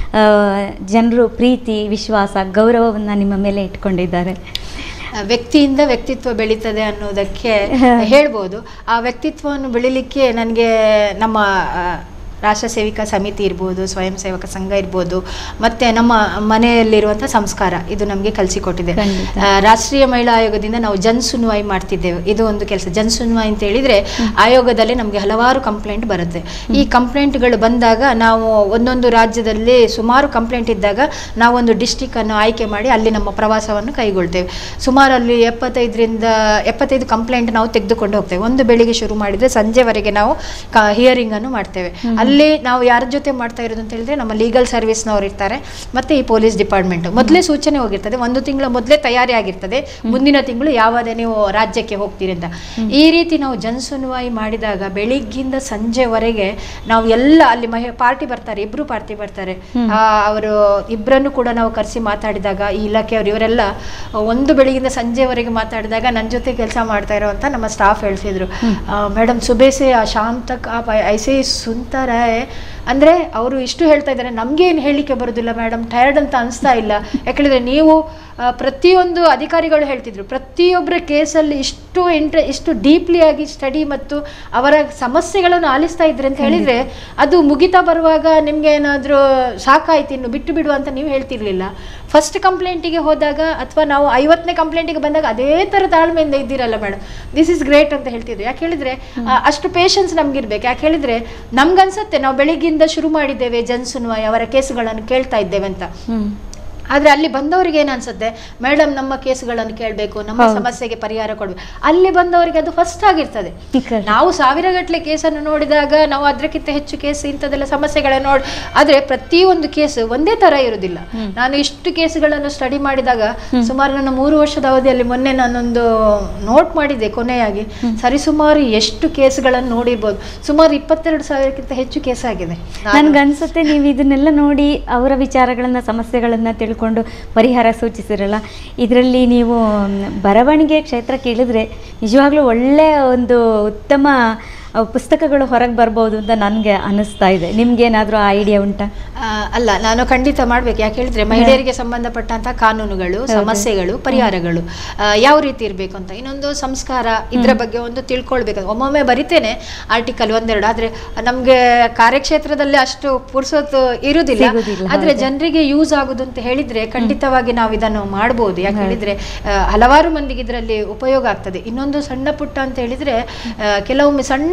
ಜನರು ಪ್ರೀತಿ ವಿಶ್ವಾಸ ಗೌರವವನ್ನು ನಿಮ್ಮ ಮೇಲೆ ಇಟ್ಕೊಂಡಿದ್ದಾರೆ ಆ, ವ್ಯಕ್ತಿಯಿಂದ ವ್ಯಕ್ತಿತ್ವ ಬೆಳೀತದೆ ಅನ್ನೋದಕ್ಕೆ ಹೇಳ್ಬೋದು ಆ ವ್ಯಕ್ತಿತ್ವವನ್ನು ಬೆಳಿಲಿಕ್ಕೆ ನನಗೆ ನಮ್ಮ ಆ, ರಾಷ್ಟ್ರ ಸೇವಿಕಾ ಸಮಿತಿ ಇರ್ಬೋದು ಸ್ವಯಂ ಸೇವಕ ಸಂಘ ಇರ್ಬೋದು ಮತ್ತು ನಮ್ಮ ಮನೆಯಲ್ಲಿರುವಂಥ ಸಂಸ್ಕಾರ ಇದು ನಮಗೆ ಕಲಿಸಿಕೊಟ್ಟಿದೆ ಖಂಡಿತ. ಆ, ರಾಷ್ಟ್ರೀಯ ಮಹಿಳಾ ಆಯೋಗದಿಂದ ನಾವು ಜನ್ ಸುನ್ವಾಯಿ ಮಾಡ್ತಿದ್ದೇವೆ ಇದು ಒಂದು ಕೆಲಸ ಜನ್ ಸುನ್ವಾಯಿ ಅಂತ ಹೇಳಿದರೆ ಆಯೋಗದಲ್ಲಿ ನಮಗೆ ಹಲವಾರು ಕಂಪ್ಲೇಂಟ್ ಬರುತ್ತೆ ಈ ಕಂಪ್ಲೇಂಟ್ಗಳು ಬಂದಾಗ ನಾವು ಒಂದೊಂದು ರಾಜ್ಯದಲ್ಲಿ ಸುಮಾರು ಕಂಪ್ಲೇಂಟ್ ಇದ್ದಾಗ ನಾವೊಂದು ಡಿಸ್ಟಿಕ್ಕನ್ನು ಆಯ್ಕೆ ಮಾಡಿ ಅಲ್ಲಿ ನಮ್ಮ ಪ್ರವಾಸವನ್ನು ಕೈಗೊಳ್ತೇವೆ ಸುಮಾರು ಅಲ್ಲಿ ಎಪ್ಪತ್ತೈದರಿಂದ ಎಪ್ಪತ್ತೈದು ಕಂಪ್ಲೇಂಟ್ ನಾವು ತೆಗೆದುಕೊಂಡು ಹೋಗ್ತೇವೆ ಒಂದು ಬೆಳಿಗ್ಗೆ ಶುರು ಮಾಡಿದರೆ ಸಂಜೆವರೆಗೆ ನಾವು ಹಿಯರಿಂಗನ್ನು ಮಾಡ್ತೇವೆ ಅಲ್ಲಿ ನಾವು ಯಾರ ಜೊತೆ ಮಾಡ್ತಾ ಇರೋದು ಅಂತ ಹೇಳಿದ್ರೆ ನಮ್ಮ ಲೀಗಲ್ ಸರ್ವಿಸ್ನವ್ರು ಇರ್ತಾರೆ ಮತ್ತೆ ಈ ಪೊಲೀಸ್ ಡಿಪಾರ್ಟ್ಮೆಂಟ್ ಮೊದಲೇ ಸೂಚನೆ ಹೋಗಿರ್ತದೆ ಒಂದು ತಿಂಗಳ ಮೊದಲೇ ತಯಾರಿ ಆಗಿರ್ತದೆ ಮುಂದಿನ ತಿಂಗಳು ಯಾವಾಗ ನೀವು ರಾಜ್ಯಕ್ಕೆ ಹೋಗ್ತೀರಿ ಅಂತ ಈ ರೀತಿ ನಾವು ಜನಸುನುವಾಯಿ ಮಾಡಿದಾಗ ಬೆಳಿಗ್ಗಿಂದ ಸಂಜೆವರೆಗೆ ನಾವು ಎಲ್ಲ ಅಲ್ಲಿ ಮಹಿ ಪಾರ್ಟಿ ಬರ್ತಾರೆ ಇಬ್ರು ಪಾರ್ಟಿ ಬರ್ತಾರೆ ಅವರು ಇಬ್ಬರನ್ನು ಕೂಡ ನಾವು ಕರೆಸಿ ಮಾತಾಡಿದಾಗ ಈ ಇಲಾಖೆಯವರು ಇವರೆಲ್ಲ ಒಂದು ಬೆಳಿಗ್ಗಿಂದ ಸಂಜೆವರೆಗೆ ಮಾತಾಡಿದಾಗ ನನ್ನ ಜೊತೆ ಕೆಲಸ ಮಾಡ್ತಾ ಇರೋವಂಥ ನಮ್ಮ ಸ್ಟಾಫ್ ಹೇಳ್ತಿದ್ರು ಮೇಡಮ್ ಸುಬೇಸೆ ಆ ಶಾಮ್ ತಕ್ ಆ ಐಸೆ ಸುಂತರ ಅಂದರೆ ಅವರು ಇಷ್ಟು ಹೇಳ್ತಾ ಇದ್ದಾರೆ ನಮಗೇನು ಹೇಳಲಿಕ್ಕೆ ಬರೋದಿಲ್ಲ ಮೇಡಮ್ ಟಯರ್ಡ್ ಅಂತ ಅನಿಸ್ತಾ ಇಲ್ಲ ಯಾಕಂದರೆ ನೀವು ಆ, ಪ್ರತಿಯೊಂದು ಅಧಿಕಾರಿಗಳು ಹೇಳ್ತಿದ್ರು ಪ್ರತಿಯೊಬ್ಬರ ಕೇಸಲ್ಲಿ ಇಷ್ಟು ಇಂಟ್ರೆ ಇಷ್ಟು ಡೀಪ್ಲಿ ಆಗಿ ಸ್ಟಡಿ ಮತ್ತು ಅವರ ಸಮಸ್ಯೆಗಳನ್ನು ಆಲಿಸ್ತಾ ಇದ್ರೆ ಅಂತ ಹೇಳಿದರೆ ಅದು ಮುಗಿತಾ ಬರುವಾಗ ನಿಮ್ಗೆ ಏನಾದರೂ ಸಾಕಾಯ್ತು ಇನ್ನು ಬಿಟ್ಟು ಬಿಡು ಅಂತ ನೀವು ಹೇಳ್ತಿರ್ಲಿಲ್ಲ ಫಸ್ಟ್ ಕಂಪ್ಲೇಂಟಿಗೆ ಹೋದಾಗ ಅಥವಾ ನಾವು ಐವತ್ತನೇ ಕಂಪ್ಲೇಂಟಿಗೆ ಬಂದಾಗ ಅದೇ ಥರ ತಾಳ್ಮೆಯಿಂದ ಇದ್ದೀರಲ್ಲ ಮೇಡಮ್ ದಿಸ್ ಇಸ್ ಗ್ರೇಟ್ ಅಂತ ಹೇಳ್ತಿದ್ರು ಯಾಕೆ ಹೇಳಿದ್ರೆ ಆ, ಅಷ್ಟು ಪೇಷನ್ಸ್ ನಮ್ಗಿರ್ಬೇಕು ಯಾಕೆ ಹೇಳಿದ್ರೆ ನಮ್ಗನ್ಸುತ್ತೆ ನಾವು ಬೆಳಿಗ್ಗಿಂದ ಶುರು ಮಾಡಿದ್ದೇವೆ ಜನ್ಸುನ್ವಾಯ್ ಅವರ ಕೇಸುಗಳನ್ನು ಕೇಳ್ತಾ ಇದ್ದೇವೆ ಅಂತ ಹ್ಞೂ ಆದ್ರೆ ಅಲ್ಲಿ ಬಂದವರಿಗೆ ಏನು ಅನ್ಸುತ್ತೆ ಮೇಡಮ್ ನಮ್ಮ ಕೇಸುಗಳನ್ನು ಕೇಳಬೇಕು ನಮ್ಮ ಹೌದು. ಸಮಸ್ಯೆಗೆ ಪರಿಹಾರ ಕೊಡಬೇಕು ಅಲ್ಲಿ ಬಂದವರಿಗೆ ಅದು ಫಸ್ಟ್ ಆಗಿರ್ತದೆ Correct. ನಾವು ಸಾವಿರಗಟ್ಟಲೆ ಕೇಸನ್ನು ನೋಡಿದಾಗ ನಾವು ಅದಕ್ಕಿಂತ ಹೆಚ್ಚು ಕೇಸ್ ಇಂಥದ್ದೆಲ್ಲ ಸಮಸ್ಯೆಗಳನ್ನ ನೋಡಿ ಆದರೆ ಪ್ರತಿಯೊಂದು ಕೇಸು ಒಂದೇ ತರ ಇರುವುದಿಲ್ಲ ನಾನು ಇಷ್ಟು ಕೇಸುಗಳನ್ನು ಸ್ಟಡಿ ಮಾಡಿದಾಗ ಸುಮಾರು ನನ್ನ ಮೂರು ವರ್ಷದ ಅವಧಿಯಲ್ಲಿ ಮೊನ್ನೆ ನಾನೊಂದು ನೋಟ್ ಮಾಡಿದ್ದೆ ಕೊನೆಯಾಗಿ ಸರಿಸುಮಾರು ಎಷ್ಟು ಕೇಸುಗಳನ್ನು ನೋಡಿರ್ಬೋದು ಸುಮಾರು ಇಪ್ಪತ್ತೆರಡು ಸಾವಿರಕ್ಕಿಂತ ಹೆಚ್ಚು ಕೇಸ್ ಆಗಿದೆ ನಾನು- ನನ್ಗನ್ಸುತ್ತೆ ನೀವು ಇದನ್ನೆಲ್ಲ ನೋಡಿ ಅವರ ವಿಚಾರಗಳನ್ನು ಸಮಸ್ಯೆಗಳನ್ನು ತಿಳ್ಕೊಂಡು ಪರಿಹಾರ ಸೂಚಿಸಿರಲ್ಲ ಇದರಲ್ಲಿ ನೀವು ಮ್, ಬರವಣಿಗೆ ಕ್ಷೇತ್ರಕ್ಕೆ ಇಳಿದ್ರೆ ನಿಜವಾಗ್ಲೂ ಒಳ್ಳೆಯ ಒಂದು ಉತ್ತಮ ಅಹ್, ಪುಸ್ತಕಗಳು ಹೊರಗೆ ಬರ್ಬೋದು ಅಂತ ನನಗೆ ಅನ್ನಿಸ್ತಾ ಇದೆ ನಿಮ್ಗೇನಾದರೂ ಆ ಐಡಿಯಾ ಉಂಟಾ ಆ, ಅಲ್ಲ ನಾನು ಖಂಡಿತ ಮಾಡ್ಬೇಕು ಯಾಕೆ ಹೇಳಿದ್ರೆ ಮಹಿಳೆಯರಿಗೆ ಸಂಬಂಧಪಟ್ಟಂತ ಕಾನೂನುಗಳು ಸಮಸ್ಯೆಗಳು ಪರಿಹಾರಗಳು ಆ, ಯಾವ ರೀತಿ ಇರಬೇಕು ಅಂತ ಇನ್ನೊಂದು ಸಂಸ್ಕಾರ ಇದ್ರ ಬಗ್ಗೆ ಒಂದು ತಿಳ್ಕೊಳ್ಬೇಕು ಒಮ್ಮೊಮ್ಮೆ ಬರಿತೇನೆ ಆರ್ಟಿಕಲ್ ಒಂದೆರಡು ಆದ್ರೆ ನಮ್ಗೆ ಕಾರ್ಯಕ್ಷೇತ್ರದಲ್ಲಿ ಅಷ್ಟು ಪುರ್ಸೊತ್ತು ಇರುವುದಿಲ್ಲ ಸಿಗುದಿಲ್ಲ, ಆದ್ರೆ ಹೌದು. ಜನರಿಗೆ ಯೂಸ್ ಆಗುದು ಅಂತ ಹೇಳಿದ್ರೆ ಖಂಡಿತವಾಗಿ ನಾವು ಇದನ್ನು ಮಾಡ್ಬೋದು ಯಾಕೆ ಹೇಳಿದ್ರೆ ಆ, ಹಲವಾರು ಮಂದಿಗೆ ಇದರಲ್ಲಿ ಉಪಯೋಗ ಆಗ್ತದೆ ಇನ್ನೊಂದು ಸಣ್ಣ ಪುಟ್ಟ ಅಂತ ಹೇಳಿದ್ರೆ ಆ, ಕೆಲವೊಮ್ಮೆ ಸಣ್ಣ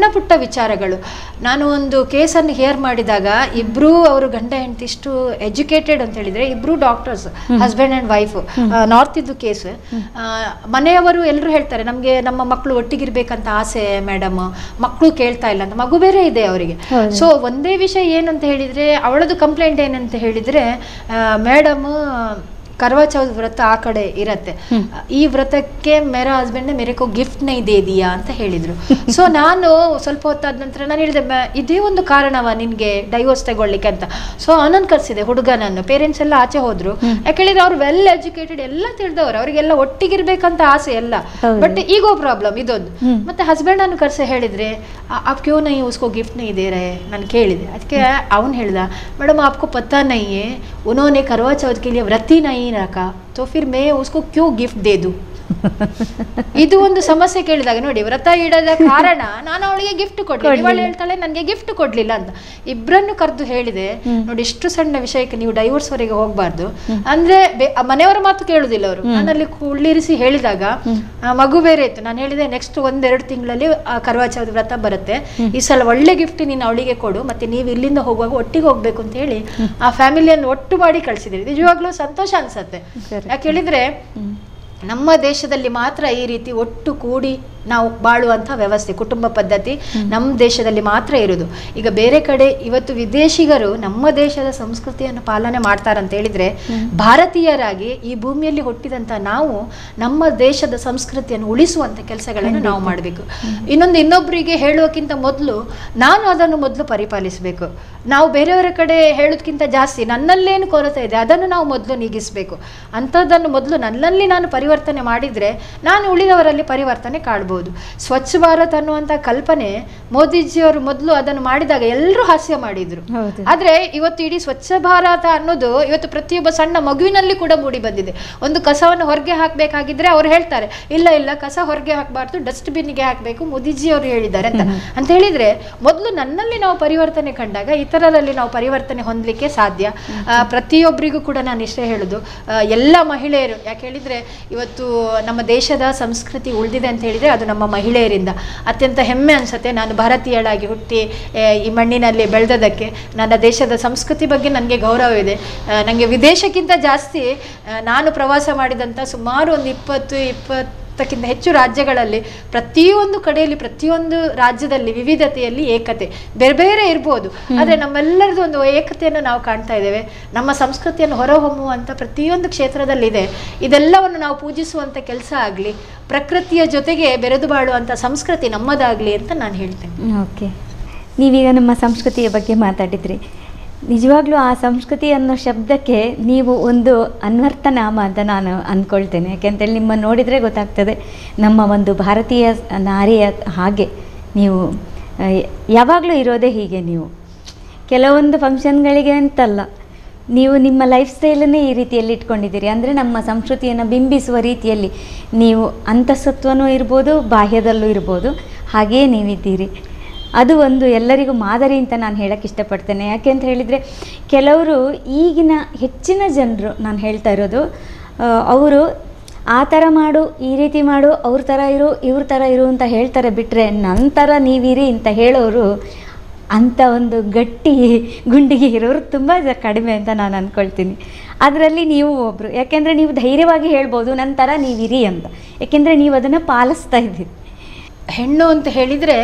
ಪುಟ್ಟ ವಿಚಾರಗಳು ನಾನು ಒಂದು ಕೇಸನ್ನು ಹೇರ್ ಮಾಡಿದಾಗ ಇಬ್ಬರೂ ಅವರು ಗಂಡ ಹೆಂಡತಿ ಇಷ್ಟು ಎಜುಕೇಟೆಡ್ ಅಂತ ಹೇಳಿದ್ರೆ ಇಬ್ಬರು doctors husband and wife north ಇದ್ದು ಕೇಸ್ ಮನೆಯವರು ಎಲ್ಲರೂ ಹೇಳ್ತಾರೆ ನಮಗೆ ನಮ್ಮ ಮಕ್ಕಳು ಒಟ್ಟಿಗಿರ್ಬೇಕಂತ ಆಸೆ ಮೇಡಮ್ ಮಕ್ಕಳು ಕೇಳ್ತಾ ಇಲ್ಲ ಅಂತ ಮಗು ಬೇರೆ ಇದೆ ಅವರಿಗೆ ಹೌದು. ಸೊ ಒಂದೇ ವಿಷಯ ಏನಂತ ಹೇಳಿದ್ರೆ ಅವಳದು ಕಂಪ್ಲೇಂಟ್ ಏನಂತ ಹೇಳಿದ್ರೆ ಮೇಡಮ್ ಕರ್ವಾ ಚೌತ್ ವ್ರತ ಆ ಕಡೆ ಇರತ್ತೆ ಈ ವ್ರತಕ್ಕೆ ಮೇರಾ ಹಸ್ಬೆಂಡ್ ಮೇರೆ ಕೋ ಗಿಫ್ಟ್ ನೈ ದೇ ದಿಯಾ ಅಂತ ಹೇಳಿದ್ರು ಸೊ ನಾನು ಸ್ವಲ್ಪ ಹೊತ್ತಾದ ನಂತರ ನಾನು ಹೇಳಿದೆ "ಮ- ಇದೇ ಒಂದು ಕಾರಣವ ನಿನ್ಗೆ ಡೈವೋರ್ಸ್ ತಗೊಳ್ಳಿಕ್ಕೆ ಅಂತ ಸೊ ಅವನನ್ನು ಕರ್ಸಿದೆ ಹುಡುಗನನ್ನು ಪೇರೆಂಟ್ಸ್ ಎಲ್ಲ ಆಚೆ ಹೋದ್ರು ಯಾಕೆ ಹೇಳಿದ್ರೆ ಅವ್ರು ವೆಲ್ ಎಜುಕೇಟೆಡ್ ಎಲ್ಲ ತಿಳಿದವರು ಅವರಿಗೆಲ್ಲ ಒಟ್ಟಿಗಿರ್ಬೇಕಂತ ಆಸೆ ಎಲ್ಲ ಹೌದು. ಬಟ್ ಈಗೋ ಪ್ರಾಬ್ಲಮ್ ಇದೊಂದು ಹ್ಮ್. ಮತ್ತೆ ಹಸ್ಬೆಂಡ್ ಅನ್ನು ಕರ್ಸಿ ಹೇಳಿದ್ರೆ "ಆ- आप क्यों नहीं उसको गिफ्ट नहीं दे रहे ನಾನು ಕೇಳಿದೆ ಅದಕ್ಕೆ ಅವನು ಹೇಳ್ದ ಮೇಡಮ್ आपको पता नहीं है उन्होंने करवा चौथ के लिए व्रत ही नहीं रखा तो फिर मैं उसको क्यों गिफ्ट दे दूं ಇದು ಒಂದು ಸಮಸ್ಯೆ ಕೇಳಿದಾಗ ನೋಡಿ ವ್ರತ ಇಡದ ಕಾರಣ ನಾನು ಅವಳಿಗೆ ಗಿಫ್ಟ್ ಕೊಡ್ಲಿ ಕೊಡ್ಲಿಲ್ಲ. ಇವಳು ಹೇಳ್ತಾಳೆ ನನಗೆ ಗಿಫ್ಟ್ ಕೊಡ್ಲಿಲ್ಲ ಅಂತ ಇಬ್ಬರನ್ನು ಕರೆದು ಹೇಳಿದೆ ಹ್ಮ್. ನೋಡಿ ಇಷ್ಟು ಸಣ್ಣ ವಿಷಯಕ್ಕೆ ನೀವು ಡೈವೋರ್ಸ್ ವರೆಗೆ ಹೋಗ್ಬಾರ್ದು ಅಂದ್ರೆ ಬೆ- ಆ ಮನೆಯವರ ಮಾತು ಕೇಳುದಿಲ್ಲ ಅವರು ನಾನಲ್ಲಿ ಕುಳ್ಳಿರಿಸಿ ಹೇಳಿದಾಗ ಆ, ಮಗು ಬೇರೆ ಇತ್ತು ನಾನು ಹೇಳಿದೆ ನೆಕ್ಸ್ಟ್ ಒಂದೆರಡು ತಿಂಗಳಲ್ಲಿ ಕರ್ವಾ ಚೌತ್ ವ್ರತ ಬರುತ್ತೆ ಈ ಸಲ ಒಳ್ಳೆ ಗಿಫ್ಟ್ ನೀನು ಅವಳಿಗೆ ಕೊಡು ಮತ್ತೆ ನೀವು ಇಲ್ಲಿಂದ ಹೋಗುವಾಗ ಒಟ್ಟಿಗೆ ಹೋಗ್ಬೇಕು ಅಂತ ಹೇಳಿ ಆ ಫ್ಯಾಮಿಲಿಯನ್ನು ಒಟ್ಟು ಮಾಡಿ ಕಳಿಸಿದ್ರಿ ನಿಜವಾಗ್ಲೂ ಸಂತೋಷ ಅನ್ಸತ್ತೆ Correct. ಯಾಕೆ ಹೇಳಿದ್ರೆ ನಮ್ಮ ದೇಶದಲ್ಲಿ ಮಾತ್ರ ಈ ರೀತಿ ಒಟ್ಟು ಕೂಡಿ ನಾವು ಬಾಳುವಂಥ ವ್ಯವಸ್ಥೆ ಕುಟುಂಬ ಪದ್ಧತಿ ನಮ್ಮ ದೇಶದಲ್ಲಿ ಮಾತ್ರ ಇರೋದು ಈಗ ಬೇರೆ ಕಡೆ ಇವತ್ತು ವಿದೇಶಿಗರು ನಮ್ಮ ದೇಶದ ಸಂಸ್ಕೃತಿಯನ್ನು ಪಾಲನೆ ಮಾಡ್ತಾರಂತ ಹೇಳಿದ್ರೆ ಭಾರತೀಯರಾಗಿ ಈ ಭೂಮಿಯಲ್ಲಿ ಹುಟ್ಟಿದಂಥ ನಾವು ನಮ್ಮ ದೇಶದ ಸಂಸ್ಕೃತಿಯನ್ನು ಉಳಿಸುವಂಥ ಕೆಲಸಗಳನ್ನು ನಾವು ಮಾಡಬೇಕು ಇನ್ನೊಂದು ಇನ್ನೊಬ್ಬರಿಗೆ ಹೇಳುವಕ್ಕಿಂತ ಮೊದಲು ನಾನು ಅದನ್ನು ಮೊದಲು ಪರಿಪಾಲಿಸಬೇಕು ನಾವು ಬೇರೆಯವರ ಕಡೆ ಹೇಳೋದಕ್ಕಿಂತ ಜಾಸ್ತಿ ನನ್ನಲ್ಲೇನು ಕೊರತೆ ಇದೆ ಅದನ್ನು ನಾವು ಮೊದಲು ನೀಗಿಸಬೇಕು ಅಂಥದ್ದನ್ನು ಮೊದಲು ನನ್ನಲ್ಲಿ ನಾನು ಪರಿವರ್ತನೆ ಮಾಡಿದರೆ ನಾನು ಉಳಿದವರಲ್ಲಿ ಪರಿವರ್ತನೆ ಕಾಣ್ಬೋದು ಸ್ವಚ್ಛ ಭಾರತ್ ಅನ್ನುವಂಥ ಕಲ್ಪನೆ ಮೋದಿಜಿಯವರು ಮೊದಲು ಅದನ್ನು ಮಾಡಿದಾಗ ಎಲ್ಲರೂ ಹಾಸ್ಯ ಮಾಡಿದ್ರು ಹೌದು. ಆದ್ರೆ ಇವತ್ತು ಇಡೀ ಸ್ವಚ್ಛ ಭಾರತ ಅನ್ನೋದು ಇವತ್ತು ಪ್ರತಿಯೊಬ್ಬ ಸಣ್ಣ ಮಗುವಿನಲ್ಲಿ ಕೂಡ ಮೂಡಿ ಬಂದಿದೆ ಒಂದು ಕಸವನ್ನು ಹೊರಗೆ ಹಾಕಬೇಕಾಗಿದ್ರೆ ಅವ್ರು ಹೇಳ್ತಾರೆ ಇಲ್ಲ ಇಲ್ಲ ಕಸ ಹೊರಗೆ ಹಾಕಬಾರ್ದು ಡಸ್ಟ್ಬಿನ್ಗೆ ಹಾಕಬೇಕು ಮೋದಿಜಿ ಅವರು ಹೇಳಿದ್ದಾರೆ ಅಂತ ಅಂತ ಹೇಳಿದ್ರೆ ಮೊದಲು ನನ್ನಲ್ಲಿ ನಾವು ಪರಿವರ್ತನೆ ಕಂಡಾಗ ಇತರರಲ್ಲಿ ನಾವು ಪರಿವರ್ತನೆ ಹೊಂದಲಿಕ್ಕೆ ಸಾಧ್ಯ ಆ, ಪ್ರತಿಯೊಬ್ಬರಿಗೂ ಕೂಡ ನಾನು ಇಷ್ಟೇ ಹೇಳುದು ಆ, ಎಲ್ಲ ಮಹಿಳೆಯರು ಯಾಕೆ ಹೇಳಿದ್ರೆ ಇವತ್ತು ನಮ್ಮ ದೇಶದ ಸಂಸ್ಕೃತಿ ಉಳಿದಿದೆ ಅಂತ ಹೇಳಿದ್ರೆ ಅದು ನಮ್ಮ ಮಹಿಳೆಯರಿಂದ ಅತ್ಯಂತ ಹೆಮ್ಮೆ ಅನ್ಸುತ್ತೆ ನಾನು ಭಾರತೀಯಳಾಗಿ ಹುಟ್ಟಿ ಆ, ಈ ಮಣ್ಣಿನಲ್ಲಿ ಬೆಳೆದದಕ್ಕೆ ನನ್ನ ದೇಶದ ಸಂಸ್ಕೃತಿ ಬಗ್ಗೆ ನನಗೆ ಗೌರವ ಇದೆ ನನಗೆ ವಿದೇಶಕ್ಕಿಂತ ಜಾಸ್ತಿ ಆ, ನಾನು ಪ್ರವಾಸ ಮಾಡಿದಂಥ ಸುಮಾರು ಒಂದು ಇಪ್ಪತ್ತು ಇಪ್ಪತ್ತಕ್ಕಿಂತ ಹೆಚ್ಚು ರಾಜ್ಯಗಳಲ್ಲಿ ಪ್ರತಿಯೊಂದು ಕಡೆಯಲ್ಲಿ ಪ್ರತಿಯೊಂದು ರಾಜ್ಯದಲ್ಲಿ ವಿವಿಧತೆಯಲ್ಲಿ ಏಕತೆ ಬೇರೆ ಬೇರೆ ಇರ್ಬೋದು ಆದರೆ ನಮ್ಮೆಲ್ಲರದ್ದು ಒಂದು ಏಕತೆಯನ್ನು ನಾವು ಕಾಣ್ತಾ ಇದ್ದೇವೆ ನಮ್ಮ ಸಂಸ್ಕೃತಿಯನ್ನು ಹೊರಹೊಮ್ಮುವಂಥ ಪ್ರತಿಯೊಂದು ಕ್ಷೇತ್ರದಲ್ಲಿದೆ ಇದೆಲ್ಲವನ್ನು ನಾವು ಪೂಜಿಸುವಂಥ ಕೆಲಸ ಆಗಲಿ ಪ್ರಕೃತಿಯ ಜೊತೆಗೆ ಬೆರೆದು ಬಾಳುವಂಥ ಸಂಸ್ಕೃತಿ ನಮ್ಮದಾಗಲಿ ಅಂತ ನಾನು ಹೇಳ್ತೇನೆ ಓಕೆ ನೀವೀಗ ನಮ್ಮ ಸಂಸ್ಕೃತಿಯ ಬಗ್ಗೆ ಮಾತಾಡಿದ್ರಿ ನಿಜವಾಗ್ಲೂ ಆ ಸಂಸ್ಕೃತಿ ಅನ್ನೋ ಶಬ್ದಕ್ಕೆ ನೀವು ಒಂದು ಅನ್ವರ್ಥ ನಾಮ ಅಂತ ನಾನು ಅಂದ್ಕೊಳ್ತೇನೆ ಯಾಕೆಂತೇಳಿ ನಿಮ್ಮ ನೋಡಿದರೆ ಗೊತ್ತಾಗ್ತದೆ ನಮ್ಮ ಒಂದು ಭಾರತೀಯ ನಾರಿಯ ಹಾಗೆ ನೀವು ಆ, ಯಾವಾಗಲೂ ಇರೋದೇ ಹೀಗೆ ನೀವು ಕೆಲವೊಂದು ಫಂಕ್ಷನ್ಗಳಿಗೆ ಅಂತಲ್ಲ ನೀವು ನಿಮ್ಮ ಲೈಫ್ ಸ್ಟೈಲನ್ನೇ ಈ ರೀತಿಯಲ್ಲಿ ಇಟ್ಕೊಂಡಿದ್ದೀರಿ ಅಂದರೆ ನಮ್ಮ ಸಂಸ್ಕೃತಿಯನ್ನು ಬಿಂಬಿಸುವ ರೀತಿಯಲ್ಲಿ ನೀವು ಅಂತಸತ್ವನೂ ಇರ್ಬೋದು ಬಾಹ್ಯದಲ್ಲೂ ಇರ್ಬೋದು ಹಾಗೆಯೇ ನೀವಿದ್ದೀರಿ ಅದು ಒಂದು ಎಲ್ಲರಿಗೂ ಮಾದರಿ ಅಂತ ನಾನು ಹೇಳಕ್ಕೆ ಇಷ್ಟಪಡ್ತೇನೆ ಯಾಕೆ ಅಂತ ಹೇಳಿದರೆ ಕೆಲವರು ಈಗಿನ ಹೆಚ್ಚಿನ ಜನರು ನಾನು ಹೇಳ್ತಾ ಇರೋದು ಅವರು ಆ ಥರ ಮಾಡು ಈ ರೀತಿ ಮಾಡು ಅವ್ರ ಥರ ಇರು ಇವ್ರ ಥರ ಇರು ಅಂತ ಹೇಳ್ತಾರೆ ಬಿಟ್ಟರೆ ನಂತರ ನೀವಿರಿ ಅಂತ ಹೇಳೋರು ಅಂಥ ಒಂದು ಗಟ್ಟಿ ಗುಂಡಿಗೆ ಇರೋರು ತುಂಬ ಜ- ಕಡಿಮೆ ಅಂತ ನಾನು ಅಂದ್ಕೊಳ್ತೀನಿ ಅದರಲ್ಲಿ ನೀವು ಒಬ್ಬರು ಯಾಕೆಂದರೆ ನೀವು ಧೈರ್ಯವಾಗಿ ಹೇಳ್ಬೋದು ನಂತರ ನೀವಿರಿ ಅಂತ ಯಾಕೆಂದರೆ ನೀವು ಅದನ್ನು ಪಾಲಿಸ್ತಾ ಇದ್ದೀರಿ ಹೆಣ್ಣು ಅಂತ ಹೇಳಿದರೆ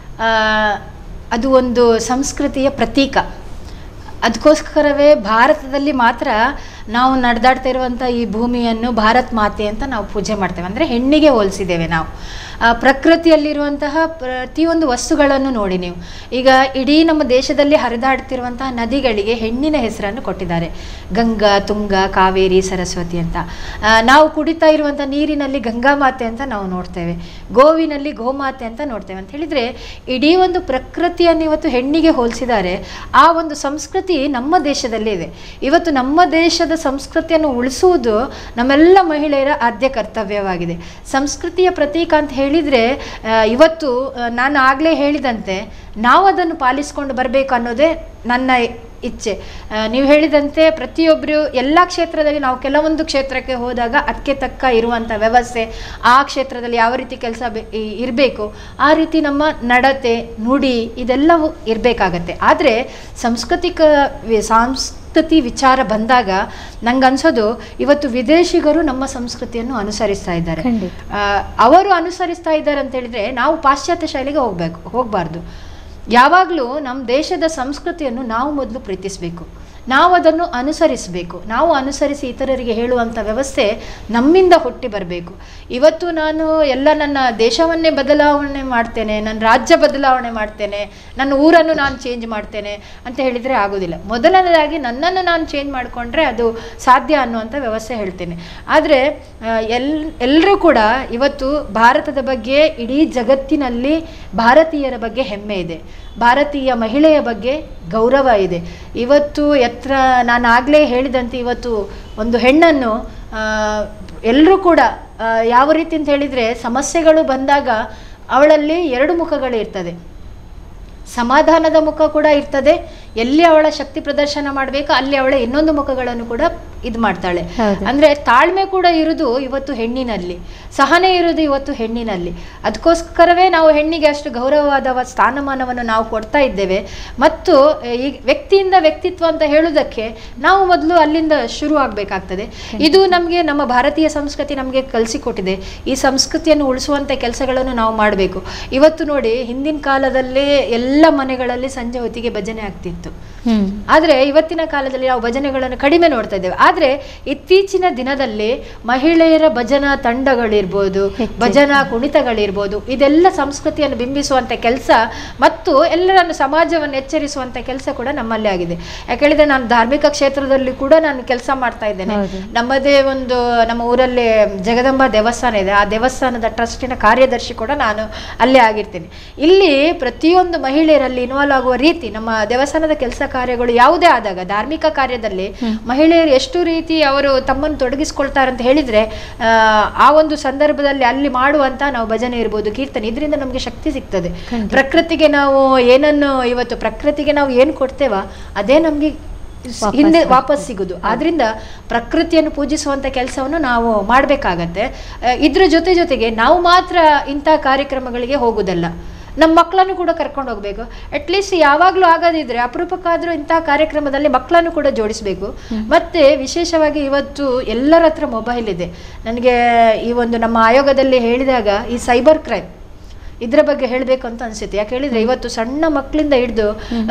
ಅದು ಒಂದು ಸಂಸ್ಕೃತಿಯ ಪ್ರತೀಕ ಅದಕ್ಕೋಸ್ಕರವೇ ಭಾರತದಲ್ಲಿ ಮಾತ್ರ ನಾವು ನಡೆದಾಡ್ತಾ ಇರುವಂಥ ಈ ಭೂಮಿಯನ್ನು ಭಾರತ್ ಮಾತೆ ಅಂತ ನಾವು ಪೂಜೆ ಮಾಡ್ತೇವೆ ಅಂದರೆ ಹೆಣ್ಣಿಗೆ ಹೋಲಿಸಿದ್ದೇವೆ ನಾವು ಆ, ಪ್ರಕೃತಿಯಲ್ಲಿರುವಂತಹ ಪ್ರತಿಯೊಂದು ವಸ್ತುಗಳನ್ನು ನೋಡಿ ನೀವು ಈಗ ಇಡೀ ನಮ್ಮ ದೇಶದಲ್ಲಿ ಹರಿದಾಡ್ತಿರುವಂತಹ ನದಿಗಳಿಗೆ ಹೆಣ್ಣಿನ ಹೆಸರನ್ನು ಕೊಟ್ಟಿದ್ದಾರೆ ಗಂಗಾ ತುಂಗ ಕಾವೇರಿ ಸರಸ್ವತಿ ಅಂತ ಆ, ನಾವು ಕುಡಿತಾ ಇರುವಂಥ ನೀರಿನಲ್ಲಿ ಗಂಗಾ ಮಾತೆ ಅಂತ ನಾವು ನೋಡ್ತೇವೆ ಗೋವಿನಲ್ಲಿ ಗೋಮಾತೆ ಅಂತ ನೋಡ್ತೇವೆ ಅಂತ ಹೇಳಿದರೆ ಇಡೀ ಒಂದು ಪ್ರಕೃತಿಯನ್ನು ಇವತ್ತು ಹೆಣ್ಣಿಗೆ ಹೋಲಿಸಿದ್ದಾರೆ ಆ ಒಂದು ಸಂಸ್ಕೃತಿ ನಮ್ಮ ದೇಶದಲ್ಲೇ ಇದೆ ಇವತ್ತು ನಮ್ಮ ದೇಶದ ಸಂಸ್ಕೃತಿಯನ್ನು ಉಳಿಸುವುದು ನಮ್ಮೆಲ್ಲ ಮಹಿಳೆಯರ ಆದ್ಯ ಕರ್ತವ್ಯವಾಗಿದೆ ಸಂಸ್ಕೃತಿಯ ಪ್ರತೀಕ ಅಂತ ಹೇಳಿದರೆ ಇವತ್ತು ಆ, ನಾನು ಆಗಲೇ ಹೇಳಿದಂತೆ ನಾವು ಅದನ್ನು ಪಾಲಿಸ್ಕೊಂಡು ಬರಬೇಕು ಅನ್ನೋದೇ ನನ್ನ ಇಚ್ಛೆ ಆ, ನೀವು ಹೇಳಿದಂತೆ ಪ್ರತಿಯೊಬ್ಬರು ಎಲ್ಲ ಕ್ಷೇತ್ರದಲ್ಲಿ ನಾವು ಕೆಲವೊಂದು ಕ್ಷೇತ್ರಕ್ಕೆ ಹೋದಾಗ ಅದಕ್ಕೆ ತಕ್ಕ ಇರುವಂಥ ವ್ಯವಸ್ಥೆ ಆ ಕ್ಷೇತ್ರದಲ್ಲಿ ಯಾವ ರೀತಿ ಕೆಲಸ ಇರಬೇಕು ಆ ರೀತಿ ನಮ್ಮ ನಡತೆ ನುಡಿ ಇದೆಲ್ಲವೂ ಇರಬೇಕಾಗತ್ತೆ ಆದರೆ ಸಾಂಸ್ಕೃತಿಕ ವಿ- ಸಾಂಸ್ಕೃತಿ ವಿಚಾರ ಬಂದಾಗ ನಂಗೆ ಅನ್ಸೋದು ಇವತ್ತು ವಿದೇಶಿಗರು ನಮ್ಮ ಸಂಸ್ಕೃತಿಯನ್ನು ಅನುಸರಿಸ್ತಾ ಇದ್ದಾರೆ ಖಂಡಿತ. ಆ, ಅವರು ಅನುಸರಿಸ್ತಾ ಇದ್ದಾರೆ ಅಂತ ಹೇಳಿದ್ರೆ ನಾವು ಪಾಶ್ಚಾತ್ಯ ಶೈಲಿಗೆ ಹೋಗ್ಬೇಕು ಹೋಗಬಾರ್ದು ಯಾವಾಗಲೂ ನಮ್ಮ ದೇಶದ ಸಂಸ್ಕೃತಿಯನ್ನು ನಾವು ಮೊದಲು ಪ್ರೀತಿಸಬೇಕು ನಾವು ಅದನ್ನು ಅನುಸರಿಸಬೇಕು ನಾವು ಅನುಸರಿಸಿ ಇತರರಿಗೆ ಹೇಳುವಂಥ ವ್ಯವಸ್ಥೆ ನಮ್ಮಿಂದ ಹುಟ್ಟಿ ಬರಬೇಕು ಇವತ್ತು ನಾನು ಎಲ್ಲ ನನ್ನ ದೇಶವನ್ನೇ ಬದಲಾವಣೆ ಮಾಡ್ತೇನೆ ನನ್ನ ರಾಜ್ಯ ಬದಲಾವಣೆ ಮಾಡ್ತೇನೆ ನನ್ನ ಊರನ್ನು ನಾನು ಚೇಂಜ್ ಮಾಡ್ತೇನೆ ಅಂತ ಹೇಳಿದರೆ ಆಗೋದಿಲ್ಲ ಮೊದಲನೇದಾಗಿ ನನ್ನನ್ನು ನಾನು ಚೇಂಜ್ ಮಾಡಿಕೊಂಡ್ರೆ ಅದು ಸಾಧ್ಯ ಅನ್ನುವಂಥ ವ್ಯವಸ್ಥೆ ಹೇಳ್ತೇನೆ ಆದರೆ ಎಲ್ ಎಲ್ಲರೂ ಕೂಡ ಇವತ್ತು ಭಾರತದ ಬಗ್ಗೆ ಇಡೀ ಜಗತ್ತಿನಲ್ಲಿ ಭಾರತೀಯರ ಬಗ್ಗೆ ಹೆಮ್ಮೆ ಇದೆ ಭಾರತೀಯ ಮಹಿಳೆಯ ಬಗ್ಗೆ ಗೌರವ ಇದೆ ಇವತ್ತು ಎತ್ತರ ನಾನು ಆಗಲೇ ಹೇಳಿದಂತೆ ಇವತ್ತು ಒಂದು ಹೆಣ್ಣನ್ನು ಎಲ್ಲರೂ ಕೂಡ ಆ, ಯಾವ ರೀತಿ ಅಂತ ಹೇಳಿದರೆ ಸಮಸ್ಯೆಗಳು ಬಂದಾಗ ಅವಳಲ್ಲಿ ಎರಡು ಮುಖಗಳು ಇರ್ತದೆ ಸಮಾಧಾನದ ಮುಖ ಕೂಡ ಇರ್ತದೆ ಎಲ್ಲಿ ಅವಳ ಶಕ್ತಿ ಪ್ರದರ್ಶನ ಮಾಡಬೇಕು ಅಲ್ಲಿ ಅವಳ ಇನ್ನೊಂದು ಮುಖಗಳನ್ನು ಕೂಡ ಇದು ಮಾಡ್ತಾಳೆ ಹೌದು. ಅಂದ್ರೆ ತಾಳ್ಮೆ ಕೂಡ ಇರುವುದು ಇವತ್ತು ಹೆಣ್ಣಿನಲ್ಲಿ ಸಹನೆ ಇರುವುದು ಇವತ್ತು ಹೆಣ್ಣಿನಲ್ಲಿ ಅದಕ್ಕೋಸ್ಕರವೇ ನಾವು ಹೆಣ್ಣಿಗೆ ಅಷ್ಟು ಗೌರವವಾದ ವ- ಸ್ಥಾನಮಾನವನ್ನು ನಾವು ಕೊಡ್ತಾ ಇದ್ದೇವೆ ಮತ್ತು ಆ, ಈ ವ್ಯಕ್ತಿಯಿಂದ ವ್ಯಕ್ತಿತ್ವ ಅಂತ ಹೇಳುವುದಕ್ಕೆ ನಾವು ಮೊದಲು ಅಲ್ಲಿಂದ ಶುರು ಆಗಬೇಕಾಗ್ತದೆ ಇದು ನಮಗೆ ನಮ್ಮ ಭಾರತೀಯ ಸಂಸ್ಕೃತಿ ನಮಗೆ ಕಲಿಸಿಕೊಟ್ಟಿದೆ ಈ ಸಂಸ್ಕೃತಿಯನ್ನು ಉಳಿಸುವಂಥ ಕೆಲಸಗಳನ್ನು ನಾವು ಮಾಡಬೇಕು ಇವತ್ತು ನೋಡಿ ಹಿಂದಿನ ಕಾಲದಲ್ಲೇ ಎಲ್ಲ ಮನೆಗಳಲ್ಲಿ ಸಂಜೆ ಹೊತ್ತಿಗೆ ಭಜನೆ ಆಗ್ತಿತ್ತು ಹ್ಮ್ ಆದರೆ ಇವತ್ತಿನ ಕಾಲದಲ್ಲಿ ನಾವು ಭಜನೆಗಳನ್ನು ಕಡಿಮೆ ನೋಡ್ತಾ ಇದ್ದೇವೆ ಆದರೆ ಇತ್ತೀಚಿನ ದಿನದಲ್ಲಿ ಮಹಿಳೆಯರ ಭಜನಾ ತಂಡಗಳಿರ್ಬೋದು ಹೆಚ್ಚು. ಭಜನಾ ಕುಣಿತಗಳಿರ್ಬೋದು ಇದೆಲ್ಲ ಸಂಸ್ಕೃತಿಯನ್ನು ಬಿಂಬಿಸುವಂಥ ಕೆಲಸ ಮತ್ತು ಎಲ್ಲರನ್ನು ಸಮಾಜವನ್ನು ಎಚ್ಚರಿಸುವಂಥ ಕೆಲಸ ಕೂಡ ನಮ್ಮಲ್ಲಿ ಆಗಿದೆ ಯಾಕೇಳಿದ್ರೆ ನಾನು ಧಾರ್ಮಿಕ ಕ್ಷೇತ್ರದಲ್ಲಿ ಕೂಡ ನಾನು ಕೆಲಸ ಮಾಡ್ತಾ ಇದ್ದೇನೆ ಹೌದು. ನಮ್ಮದೇ ಒಂದು ನಮ್ಮ ಊರಲ್ಲಿ ಜಗದಂಬ ದೇವಸ್ಥಾನ ಇದೆ ಆ ದೇವಸ್ಥಾನದ ಟ್ರಸ್ಟಿನ ಕಾರ್ಯದರ್ಶಿ ಕೂಡ ನಾನು ಅಲ್ಲೇ ಆಗಿರ್ತೀನಿ ಇಲ್ಲಿ ಪ್ರತಿಯೊಂದು ಮಹಿಳೆಯರಲ್ಲಿ ಇನ್ವಾಲ್ವ್ ಆಗುವ ರೀತಿ ನಮ್ಮ ದೇವಸ್ಥಾನದ ಕೆಲಸ ಕಾರ್ಯಗಳು ಯಾವುದೇ ಆದಾಗ ಧಾರ್ಮಿಕ ಕಾರ್ಯದಲ್ಲಿ ಮಹಿಳೆಯರು ಎಷ್ಟು ರೀತಿ ಅವರು ತಮ್ಮನ್ನು ತೊಡಗಿಸ್ಕೊಳ್ತಾರೆ ಅಂತ ಹೇಳಿದ್ರೆ ಆ, ಆ ಒಂದು ಸಂದರ್ಭದಲ್ಲಿ ಅಲ್ಲಿ ಮಾಡುವಂತ ನಾವು ಭಜನೆ ಇರ್ಬೋದು ಕೀರ್ತನೆ ಇದರಿಂದ ನಮಗೆ ಶಕ್ತಿ ಸಿಗ್ತದೆ ಖಂಡಿತ. ಪ್ರಕೃತಿಗೆ ನಾವು ಏನನ್ನು ಇವತ್ತು ಪ್ರಕೃತಿಗೆ ನಾವು ಏನು ಕೊಡ್ತೇವ ಅದೇ ನಮಗೆ ವಾಪಸ್ ಹಿಂದೆ ಬರ್ತದೆ. ವಾಪಸ್ ಸಿಗುದು ಆದ್ರಿಂದ ಪ್ರಕೃತಿಯನ್ನು ಪೂಜಿಸುವಂತ ಕೆಲಸವನ್ನು ನಾವು ಮಾಡಬೇಕಾಗತ್ತೆ ಇದ್ರ ಜೊತೆ ಜೊತೆಗೆ ನಾವು ಮಾತ್ರ ಇಂಥ ಕಾರ್ಯಕ್ರಮಗಳಿಗೆ ಹೋಗುದಲ್ಲ ನಮ್ಮ ಮಕ್ಕಳನ್ನು ಕೂಡ ಕರ್ಕೊಂಡು ಹೋಗ್ಬೇಕು ಅಟ್ಲೀಸ್ಟ್ ಯಾವಾಗಲೂ ಆಗೋದಿದ್ರೆ ಅಪರೂಪಕ್ಕಾದ್ರೂ ಇಂಥ ಕಾರ್ಯಕ್ರಮದಲ್ಲಿ ಮಕ್ಕಳನ್ನು ಕೂಡ ಜೋಡಿಸಬೇಕು ಮತ್ತೆ ವಿಶೇಷವಾಗಿ ಇವತ್ತು ಎಲ್ಲರ ಹತ್ರ ಮೊಬೈಲ್ ಇದೆ ನನಗೆ ಈ ಒಂದು ನಮ್ಮ ಆಯೋಗದಲ್ಲಿ ಹೇಳಿದಾಗ ಈ ಸೈಬರ್ ಕ್ರೈಮ್ ಇದ್ರ ಬಗ್ಗೆ ಹೇಳಬೇಕು ಅಂತ ಅನ್ಸುತ್ತೆ ಯಾಕೆ ಹೇಳಿದ್ರೆ ಇವತ್ತು ಸಣ್ಣ ಮಕ್ಕಳಿಂದ ಹಿಡಿದು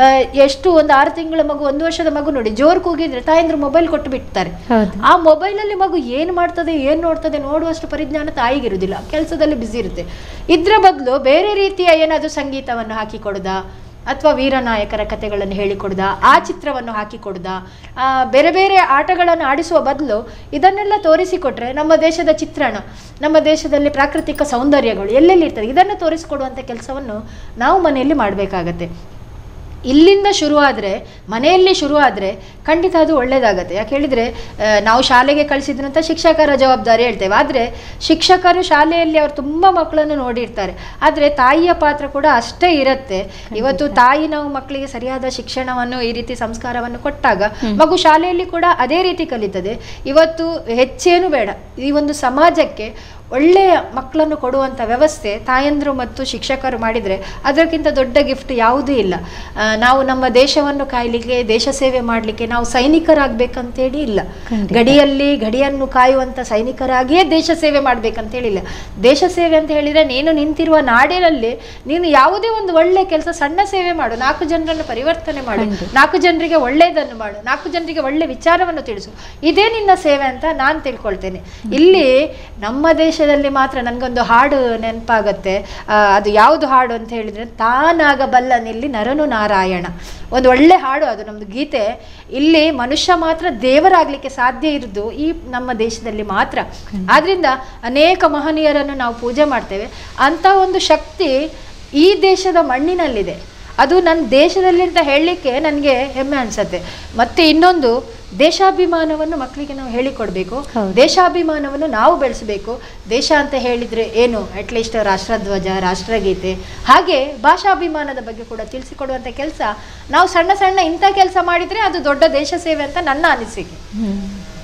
ಎಷ್ಟು ಒಂದು ಆರು ತಿಂಗಳ ಮಗು ಒಂದು ವರ್ಷದ ಮಗು ನೋಡಿ ಜೋರ್ ಕೂಗಿದ್ರೆ ತಾಯಂದ್ರು ಮೊಬೈಲ್ ಕೊಟ್ಟು ಬಿಡ್ತಾರೆ ಹೌದು ಆ ಮೊಬೈಲಲ್ಲಿ ಮಗು ಏನು ಮಾಡ್ತದೆ ಏನು ನೋಡ್ತದೆ ನೋಡುವಷ್ಟು ಪರಿಜ್ಞಾನ ತಾಯಿಗಿರುವುದಿಲ್ಲ ಕೆಲಸದಲ್ಲಿ ಬ್ಯುಸಿ ಇರುತ್ತೆ ಇದ್ರ ಬದಲು ಬೇರೆ ರೀತಿಯ ಏನಾದರೂ ಸಂಗೀತವನ್ನು ಹಾಕಿ ಕೊಡುದಾ ಅಥವಾ ವೀರನಾಯಕರ ಕಥೆಗಳನ್ನು ಹೇಳಿಕೊಡುದ ಆ ಚಿತ್ರವನ್ನು ಹಾಕಿಕೊಡುದ ಆ, ಬೇರೆ ಬೇರೆ ಆಟಗಳನ್ನು ಆಡಿಸುವ ಬದಲು ಇದನ್ನೆಲ್ಲ ತೋರಿಸಿಕೊಟ್ರೆ ನಮ್ಮ ದೇಶದ ಚಿತ್ರಣ ನಮ್ಮ ದೇಶದಲ್ಲಿ ಪ್ರಾಕೃತಿಕ ಸೌಂದರ್ಯಗಳು ಎಲ್ಲೆಲ್ಲಿ ಇರ್ತದೆ ಇದನ್ನು ತೋರಿಸಿಕೊಡುವಂಥ ಕೆಲಸವನ್ನು ನಾವು ಮನೆಯಲ್ಲಿ ಮಾಡಬೇಕಾಗತ್ತೆ ಇಲ್ಲಿಂದ ಶುರುವಾದರೆ ಮನೆಯಲ್ಲಿ ಶುರುವಾದರೆ ಖಂಡಿತ ಅದು ಒಳ್ಳೆಯದಾಗತ್ತೆ ಯಾಕೆ ಹೇಳಿದರೆ ನಾವು ಶಾಲೆಗೆ ಕಳಿಸಿದ್ರಂತ ಶಿಕ್ಷಕರ ಜವಾಬ್ದಾರಿ ಹೇಳ್ತೇವೆ ಆದರೆ ಶಿಕ್ಷಕರು ಶಾಲೆಯಲ್ಲಿ ಅವರು ತುಂಬ ಮಕ್ಕಳನ್ನು ನೋಡಿರ್ತಾರೆ ಆದರೆ ತಾಯಿಯ ಪಾತ್ರ ಕೂಡ ಅಷ್ಟೇ ಇರುತ್ತೆ ಇವತ್ತು ತಾಯಿ ನಾವು ಮಕ್ಕಳಿಗೆ ಸರಿಯಾದ ಶಿಕ್ಷಣವನ್ನು ಈ ರೀತಿ ಸಂಸ್ಕಾರವನ್ನು ಕೊಟ್ಟಾಗ ಮಗು ಶಾಲೆಯಲ್ಲಿ ಕೂಡ ಅದೇ ರೀತಿ ಕಲಿತದೆ ಇವತ್ತು ಹೆಚ್ಚೇನು ಬೇಡ ಈ ಒಂದು ಸಮಾಜಕ್ಕೆ ಒಳ್ಳೆಯ ಮಕ್ಕಳನ್ನು ಕೊಡುವಂಥ ವ್ಯವಸ್ಥೆ ತಾಯಂದರು ಮತ್ತು ಶಿಕ್ಷಕರು ಮಾಡಿದರೆ ಅದಕ್ಕಿಂತ ದೊಡ್ಡ ಗಿಫ್ಟ್ ಯಾವುದೂ ಇಲ್ಲ ಆ, ನಾವು ನಮ್ಮ ದೇಶವನ್ನು ಕಾಯಲಿಕ್ಕೆ ದೇಶ ಸೇವೆ ಮಾಡಲಿಕ್ಕೆ ನಾವು ಸೈನಿಕರಾಗಬೇಕಂತೇಳಿ ಇಲ್ಲ ಖಂಡಿತ. ಗಡಿಯಲ್ಲಿ ಗಡಿಯನ್ನು ಕಾಯುವಂಥ ಸೈನಿಕರಾಗಿಯೇ ದೇಶ ಸೇವೆ ಮಾಡಬೇಕಂತೇಳಿಲ್ಲ ದೇಶ ಸೇವೆ ಅಂತ ಹೇಳಿದರೆ ನೀನು ನಿಂತಿರುವ ನಾಡಿನಲ್ಲಿ ನೀನು ಯಾವುದೇ ಒಂದು ಒಳ್ಳೆ ಕೆಲಸ ಸಣ್ಣ ಸೇವೆ ಮಾಡು ನಾಲ್ಕು ಜನರನ್ನು ಪರಿವರ್ತನೆ ಮಾಡು ಖಂಡಿತ. ನಾಲ್ಕು ಜನರಿಗೆ ಒಳ್ಳೆಯದನ್ನು ಮಾಡು ನಾಲ್ಕು ಜನರಿಗೆ ಒಳ್ಳೆ ವಿಚಾರವನ್ನು ತಿಳಿಸು ಇದೇ ನಿನ್ನ ಸೇವೆ ಅಂತ ನಾನು ತಿಳ್ಕೊಳ್ತೇನೆ ಇಲ್ಲಿ ನಮ್ಮ ದೇಶದಲ್ಲಿ ಮಾತ್ರ ನನಗೊಂದು ಹಾಡು ನೆನಪಾಗತ್ತೆ ಆ, ಅದು ಯಾವುದು ಹಾಡು ಅಂತ ಹೇಳಿದ್ರೆ ತಾನಾಗಬಲ್ಲನಿಲ್ಲಿ ನರನು ನಾರಾಯಣ ಒಂದು ಒಳ್ಳೆ ಹಾಡು ಅದು ನಮ್ಮದು ಗೀತೆ ಇಲ್ಲಿ ಮನುಷ್ಯ ಮಾತ್ರ ದೇವರಾಗಲಿಕ್ಕೆ ಸಾಧ್ಯ ಇರೋದು ಈ ನಮ್ಮ ದೇಶದಲ್ಲಿ ಮಾತ್ರ ಆದ್ರಿಂದ ಅನೇಕ ಮಹನೀಯರನ್ನು ನಾವು ಪೂಜೆ ಮಾಡ್ತೇವೆ ಅಂಥ ಒಂದು ಶಕ್ತಿ ಈ ದೇಶದ ಮಣ್ಣಿನಲ್ಲಿದೆ ಅದು ನನ್ನ ದೇಶದಲ್ಲಿ ಅಂತ ಹೇಳಲಿಕ್ಕೆ ನನಗೆ ಹೆಮ್ಮೆ ಅನಿಸುತ್ತೆ ಮತ್ತು ಇನ್ನೊಂದು ದೇಶಾಭಿಮಾನವನ್ನು ಮಕ್ಕಳಿಗೆ ನಾವು ಹೇಳಿಕೊಡ್ಬೇಕು ಹೌದು. ದೇಶಾಭಿಮಾನವನ್ನು ನಾವು ಬೆಳೆಸಬೇಕು ದೇಶ ಅಂತ ಹೇಳಿದ್ರೆ ಏನು ಅಟ್ಲೀಸ್ಟ್ ರಾಷ್ಟ್ರಧ್ವಜ ರಾಷ್ಟ್ರಗೀತೆ ಹಾಗೆ ಭಾಷಾಭಿಮಾನದ ಬಗ್ಗೆ ಕೂಡ ತಿಳಿಸಿಕೊಡುವಂಥ ಕೆಲಸ ನಾವು ಸಣ್ಣ ಸಣ್ಣ ಇಂಥ ಕೆಲಸ ಮಾಡಿದ್ರೆ ಅದು ದೊಡ್ಡ ದೇಶ ಸೇವೆ ಅಂತ ನನ್ನ ಅನಿಸಿಕೆ ಹ್ಮ್.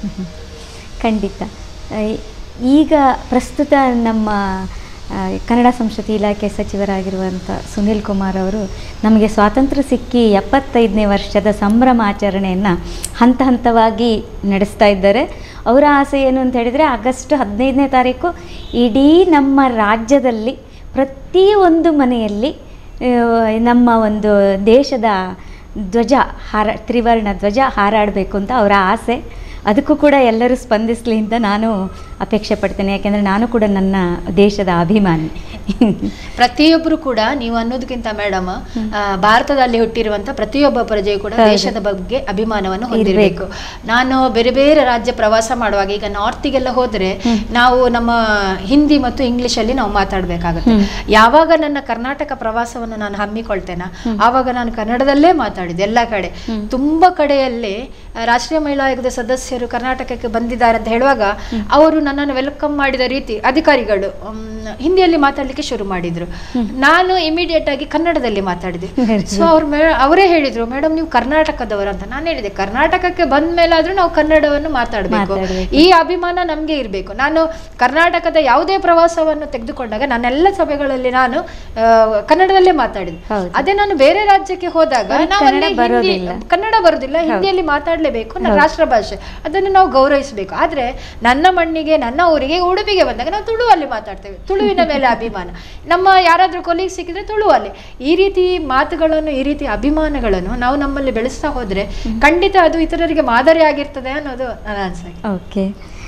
ಖಂಡಿತ ಆ, ಈಗ ಪ್ರಸ್ತುತ ನಮ್ಮ ಆ, ಕನ್ನಡ ಸಂಸ್ಕೃತಿ ಇಲಾಖೆ ಸಚಿವರಾಗಿರುವಂಥ ಸುನಿಲ್ ಕುಮಾರ್ ಅವರು ನಮಗೆ ಸ್ವಾತಂತ್ರ್ಯ ಸಿಕ್ಕಿ ಎಪ್ಪತ್ತೈದನೇ ವರ್ಷದ ಸಂಭ್ರಮಾಚರಣೆಯನ್ನು ಹಂತ ಹಂತವಾಗಿ ನಡೆಸ್ತಾ ಇದ್ದಾರೆ ಅವರ ಆಸೆ ಏನು ಅಂತ ಹೇಳಿದರೆ ಆಗಸ್ಟ್ ಹದಿನೈದನೇ ತಾರೀಕು ಇಡೀ ನಮ್ಮ ರಾಜ್ಯದಲ್ಲಿ ಪ್ರತಿಯೊಂದು ಮನೆಯಲ್ಲಿ ಆ, ನಮ್ಮ ಒಂದು ದೇಶದ ಧ್ವಜ ಹಾರ ತ್ರಿವರ್ಣ ಧ್ವಜ ಹಾರಾಡಬೇಕು ಅಂತ ಅವರ ಆಸೆ ಅದಕ್ಕೂ ಕೂಡ ಎಲ್ಲರೂ ಸ್ಪಂದಿಸಲಿ ಅಂತ ನಾನು ಅಪೇಕ್ಷೆ ಪಡ್ತೇನೆ ಯಾಕೆಂದರೆ ನಾನು ಕೂಡ ನನ್ನ ದೇಶದ ಅಭಿಮಾನಿ ಪ್ರತಿಯೊಬ್ಬರು ಕೂಡ ನೀವು ಅನ್ನೋದಕ್ಕಿಂತ ಮೇಡಮ್ ಭಾರತದಲ್ಲಿ ಹುಟ್ಟಿರುವಂತ ಪ್ರತಿಯೊಬ್ಬ ಪ್ರಜೆಯು ಕೂಡ ಹೌದು. ದೇಶದ ಬಗ್ಗೆ ಅಭಿಮಾನವನ್ನು ಹೊಂದಿರಬೇಕು ನಾನು ಬೇರೆ ಬೇರೆ ರಾಜ್ಯ ಪ್ರವಾಸ ಮಾಡುವಾಗ ಈಗ ನಾರ್ತಿಗೆಲ್ಲ ಹೋದ್ರೆ ಹ್ಮ್. ನಾವು ನಮ್ಮ ಹಿಂದಿ ಮತ್ತು ಇಂಗ್ಲಿಷ್ ಅಲ್ಲಿ ನಾವು ಮಾತಾಡ್ಬೇಕಾಗುತ್ತೆ ಹ್ಮ್. ಯಾವಾಗ ನನ್ನ ಕರ್ನಾಟಕ ಪ್ರವಾಸವನ್ನು ನಾನು ಹಮ್ಮಿಕೊಳ್ತೇನೆ ಆವಾಗ ನಾನು ಕನ್ನಡದಲ್ಲೇ ಮಾತಾಡಿದೆ ಎಲ್ಲ ಕಡೆ ಹ್ಮ್. ತುಂಬಾ ಕಡೆಯಲ್ಲಿ ಆ, ರಾಷ್ಟ್ರೀಯ ಮಹಿಳಾ ಆಯೋಗದ ಸದಸ್ಯರು ಕರ್ನಾಟಕಕ್ಕೆ ಬಂದಿದ್ದಾರೆ ಅಂತ ಹೇಳುವಾಗ ಅವರು ನನ್ನನ್ನು ವೆಲ್ಕಮ್ ಮಾಡಿದ ರೀತಿ ಅಧಿಕಾರಿಗಳು ಮ್, ಹಿಂದಿಯಲ್ಲಿ ಮಾತಾಡ್ಲಿಕ್ಕೆ ಶುರು ಮಾಡಿದ್ರು ನಾನು ಇಮಿಡಿಯೇಟ್ ಆಗಿ ಕನ್ನಡದಲ್ಲಿ ಮಾತಾಡಿದೆ Very ಸೊ ಅವ್ರು ಮೇ ಅವರೇ ಹೇಳಿದ್ರು ಮೇಡಮ್ ನೀವು ಕರ್ನಾಟಕದವರು ಅಂತ ನಾನು ಹೇಳಿದೆ ಕರ್ನಾಟಕಕ್ಕೆ ಬಂದ ಮೇಲಾದ್ರೂ ನಾವು ಕನ್ನಡವನ್ನು ಮಾತಾಡಬೇಕು ಮಾತಾಡ್ಬೇಕು. ಈ ಅಭಿಮಾನ ನಮಗೆ ಇರಬೇಕು ನಾನು ಕರ್ನಾಟಕದ ಯಾವುದೇ ಪ್ರವಾಸವನ್ನು ತೆಗೆದುಕೊಂಡಾಗ ನನ್ನೆಲ್ಲ ಸಭೆಗಳಲ್ಲಿ ನಾನು ಆ, ಕನ್ನಡದಲ್ಲೇ ಮಾತಾಡಿದೆ ಹೌದು. ಅದೇ ನಾನು ಬೇರೆ ರಾಜ್ಯಕ್ಕೆ ಹೋದಾಗ ಅವ್ರಿಗೆ ನಾವು ಕನ್ನಡ ಅಲ್ಲಿ ಹಿಂದಿ- ಬರೋದಿಲ್ಲ. ಕನ್ನಡ ಬರುದಿಲ್ಲ ಹಿಂದಿಯಲ್ಲಿ ಮಾತಾಡಲೇಬೇಕು ನನ್ನ ಹೌದು. ರಾಷ್ಟ್ರ ಭಾಷೆ ಅದನ್ನು ನಾವು ಗೌರವಿಸಬೇಕು ಆದ್ರೆ ನನ್ನ ಮಣ್ಣಿಗೆ ನನ್ನ ಊರಿಗೆ ಉಡುಪಿಗೆ ಬಂದಾಗ ನಾವು ತುಳುವಲ್ಲಿ ಮಾತಾಡ್ತೇವೆ ತುಳುವಿನ ಮೇಲೆ ಅಭಿಮಾನ ನಮ್ಮ ಯಾರಾದ್ರೂ ಕೊಲೀಗ್ ಸಿಕ್ಕಿದ್ರೆ ತುಳುವಲ್ಲಿ ಈ ರೀತಿ ಮಾತುಗಳನ್ನು ಈ ರೀತಿ ಅಭಿಮಾನಗಳನ್ನು ನಾವು ನಮ್ಮಲ್ಲಿ ಬೆಳೆಸ್ತಾ ಹೋದ್ರೆ ಖಂಡಿತ ಅದು ಇತರರಿಗೆ ಮಾದರಿ ಆಗಿರ್ತದೆ ಅನ್ನೋದು ನನ್ನ ಅನ್ಸಿಕೆ ಓಕೆ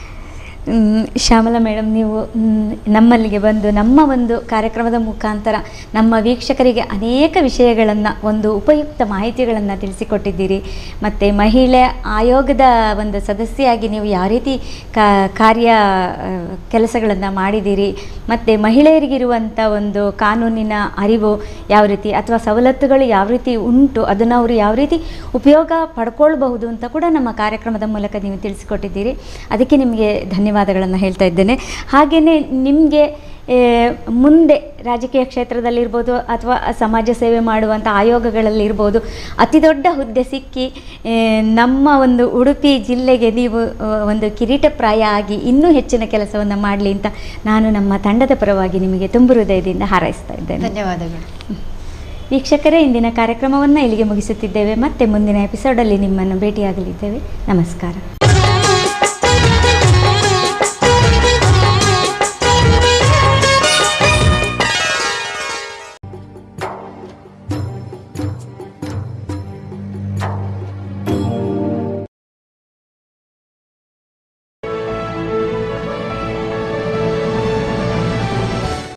ಮ್, ಶ್ಯಾಮಲಾ ಮೇಡಮ್ ನೀವು ಮ್, ನಮ್ಮಲ್ಲಿಗೆ ಬಂದು ನಮ್ಮ ಒಂದು ಕಾರ್ಯಕ್ರಮದ ಮುಖಾಂತರ ನಮ್ಮ ವೀಕ್ಷಕರಿಗೆ ಅನೇಕ ವಿಷಯಗಳನ್ನು ಒಂದು ಉಪಯುಕ್ತ ಮಾಹಿತಿಗಳನ್ನು ತಿಳಿಸಿಕೊಟ್ಟಿದ್ದೀರಿ ಮತ್ತು ಮಹಿಳೆ ಆಯೋಗದ ಒಂದು ಸದಸ್ಯೆಯಾಗಿ ನೀವು ಯಾವ ರೀತಿ ಕಾ ಕಾರ್ಯ ಕೆಲಸಗಳನ್ನು ಮಾಡಿದ್ದೀರಿ ಮತ್ತು ಮಹಿಳೆಯರಿಗಿರುವಂಥ ಒಂದು ಕಾನೂನಿನ ಅರಿವು ಯಾವ ರೀತಿ ಅಥವಾ ಸವಲತ್ತುಗಳು ಯಾವ ರೀತಿ ಉಂಟು ಅದನ್ನು ಅವರು ಯಾವ ರೀತಿ ಉಪಯೋಗ ಪಡ್ಕೊಳ್ಬಹುದು ಅಂತ ಕೂಡ ನಮ್ಮ ಕಾರ್ಯಕ್ರಮದ ಮೂಲಕ ನೀವು ತಿಳಿಸಿಕೊಟ್ಟಿದ್ದೀರಿ ಅದಕ್ಕೆ ನಿಮಗೆ ಧನ್ಯವಾದಗಳನ್ನು ಹೇಳ್ತಾ ಇದ್ದೇನೆ ಹಾಗೆಯೇ ನಿಮಗೆ ಮುಂದೆ ರಾಜಕೀಯ ಕ್ಷೇತ್ರದಲ್ಲಿರ್ಬೋದು ಅಥವಾ ಸಮಾಜ ಸೇವೆ ಮಾಡುವಂಥ ಆಯೋಗಗಳಲ್ಲಿರ್ಬೋದು ಅತಿ ದೊಡ್ಡ ಹುದ್ದೆ ಸಿಕ್ಕಿ ಆ, ನಮ್ಮ ಒಂದು ಉಡುಪಿ ಜಿಲ್ಲೆಗೆ ನೀವು ಆ, ಒಂದು ಕಿರೀಟಪ್ರಾಯ ಆಗಿ ಇನ್ನೂ ಹೆಚ್ಚಿನ ಕೆಲಸವನ್ನು ಮಾಡಲಿ ಅಂತ ನಾನು ನಮ್ಮ ತಂಡದ ಪರವಾಗಿ ನಿಮಗೆ ತುಂಬು ಹೃದಯದಿಂದ ಹಾರೈಸ್ತಾ ಇದ್ದೇನೆ ಧನ್ಯವಾದಗಳು ವೀಕ್ಷಕರೇ ಇಂದಿನ ಕಾರ್ಯಕ್ರಮವನ್ನು ಇಲ್ಲಿಗೆ ಮುಗಿಸುತ್ತಿದ್ದೇವೆ ಮತ್ತೆ ಮುಂದಿನ ಎಪಿಸೋಡಲ್ಲಿ ನಿಮ್ಮನ್ನು ಭೇಟಿಯಾಗಲಿದ್ದೇವೆ ನಮಸ್ಕಾರ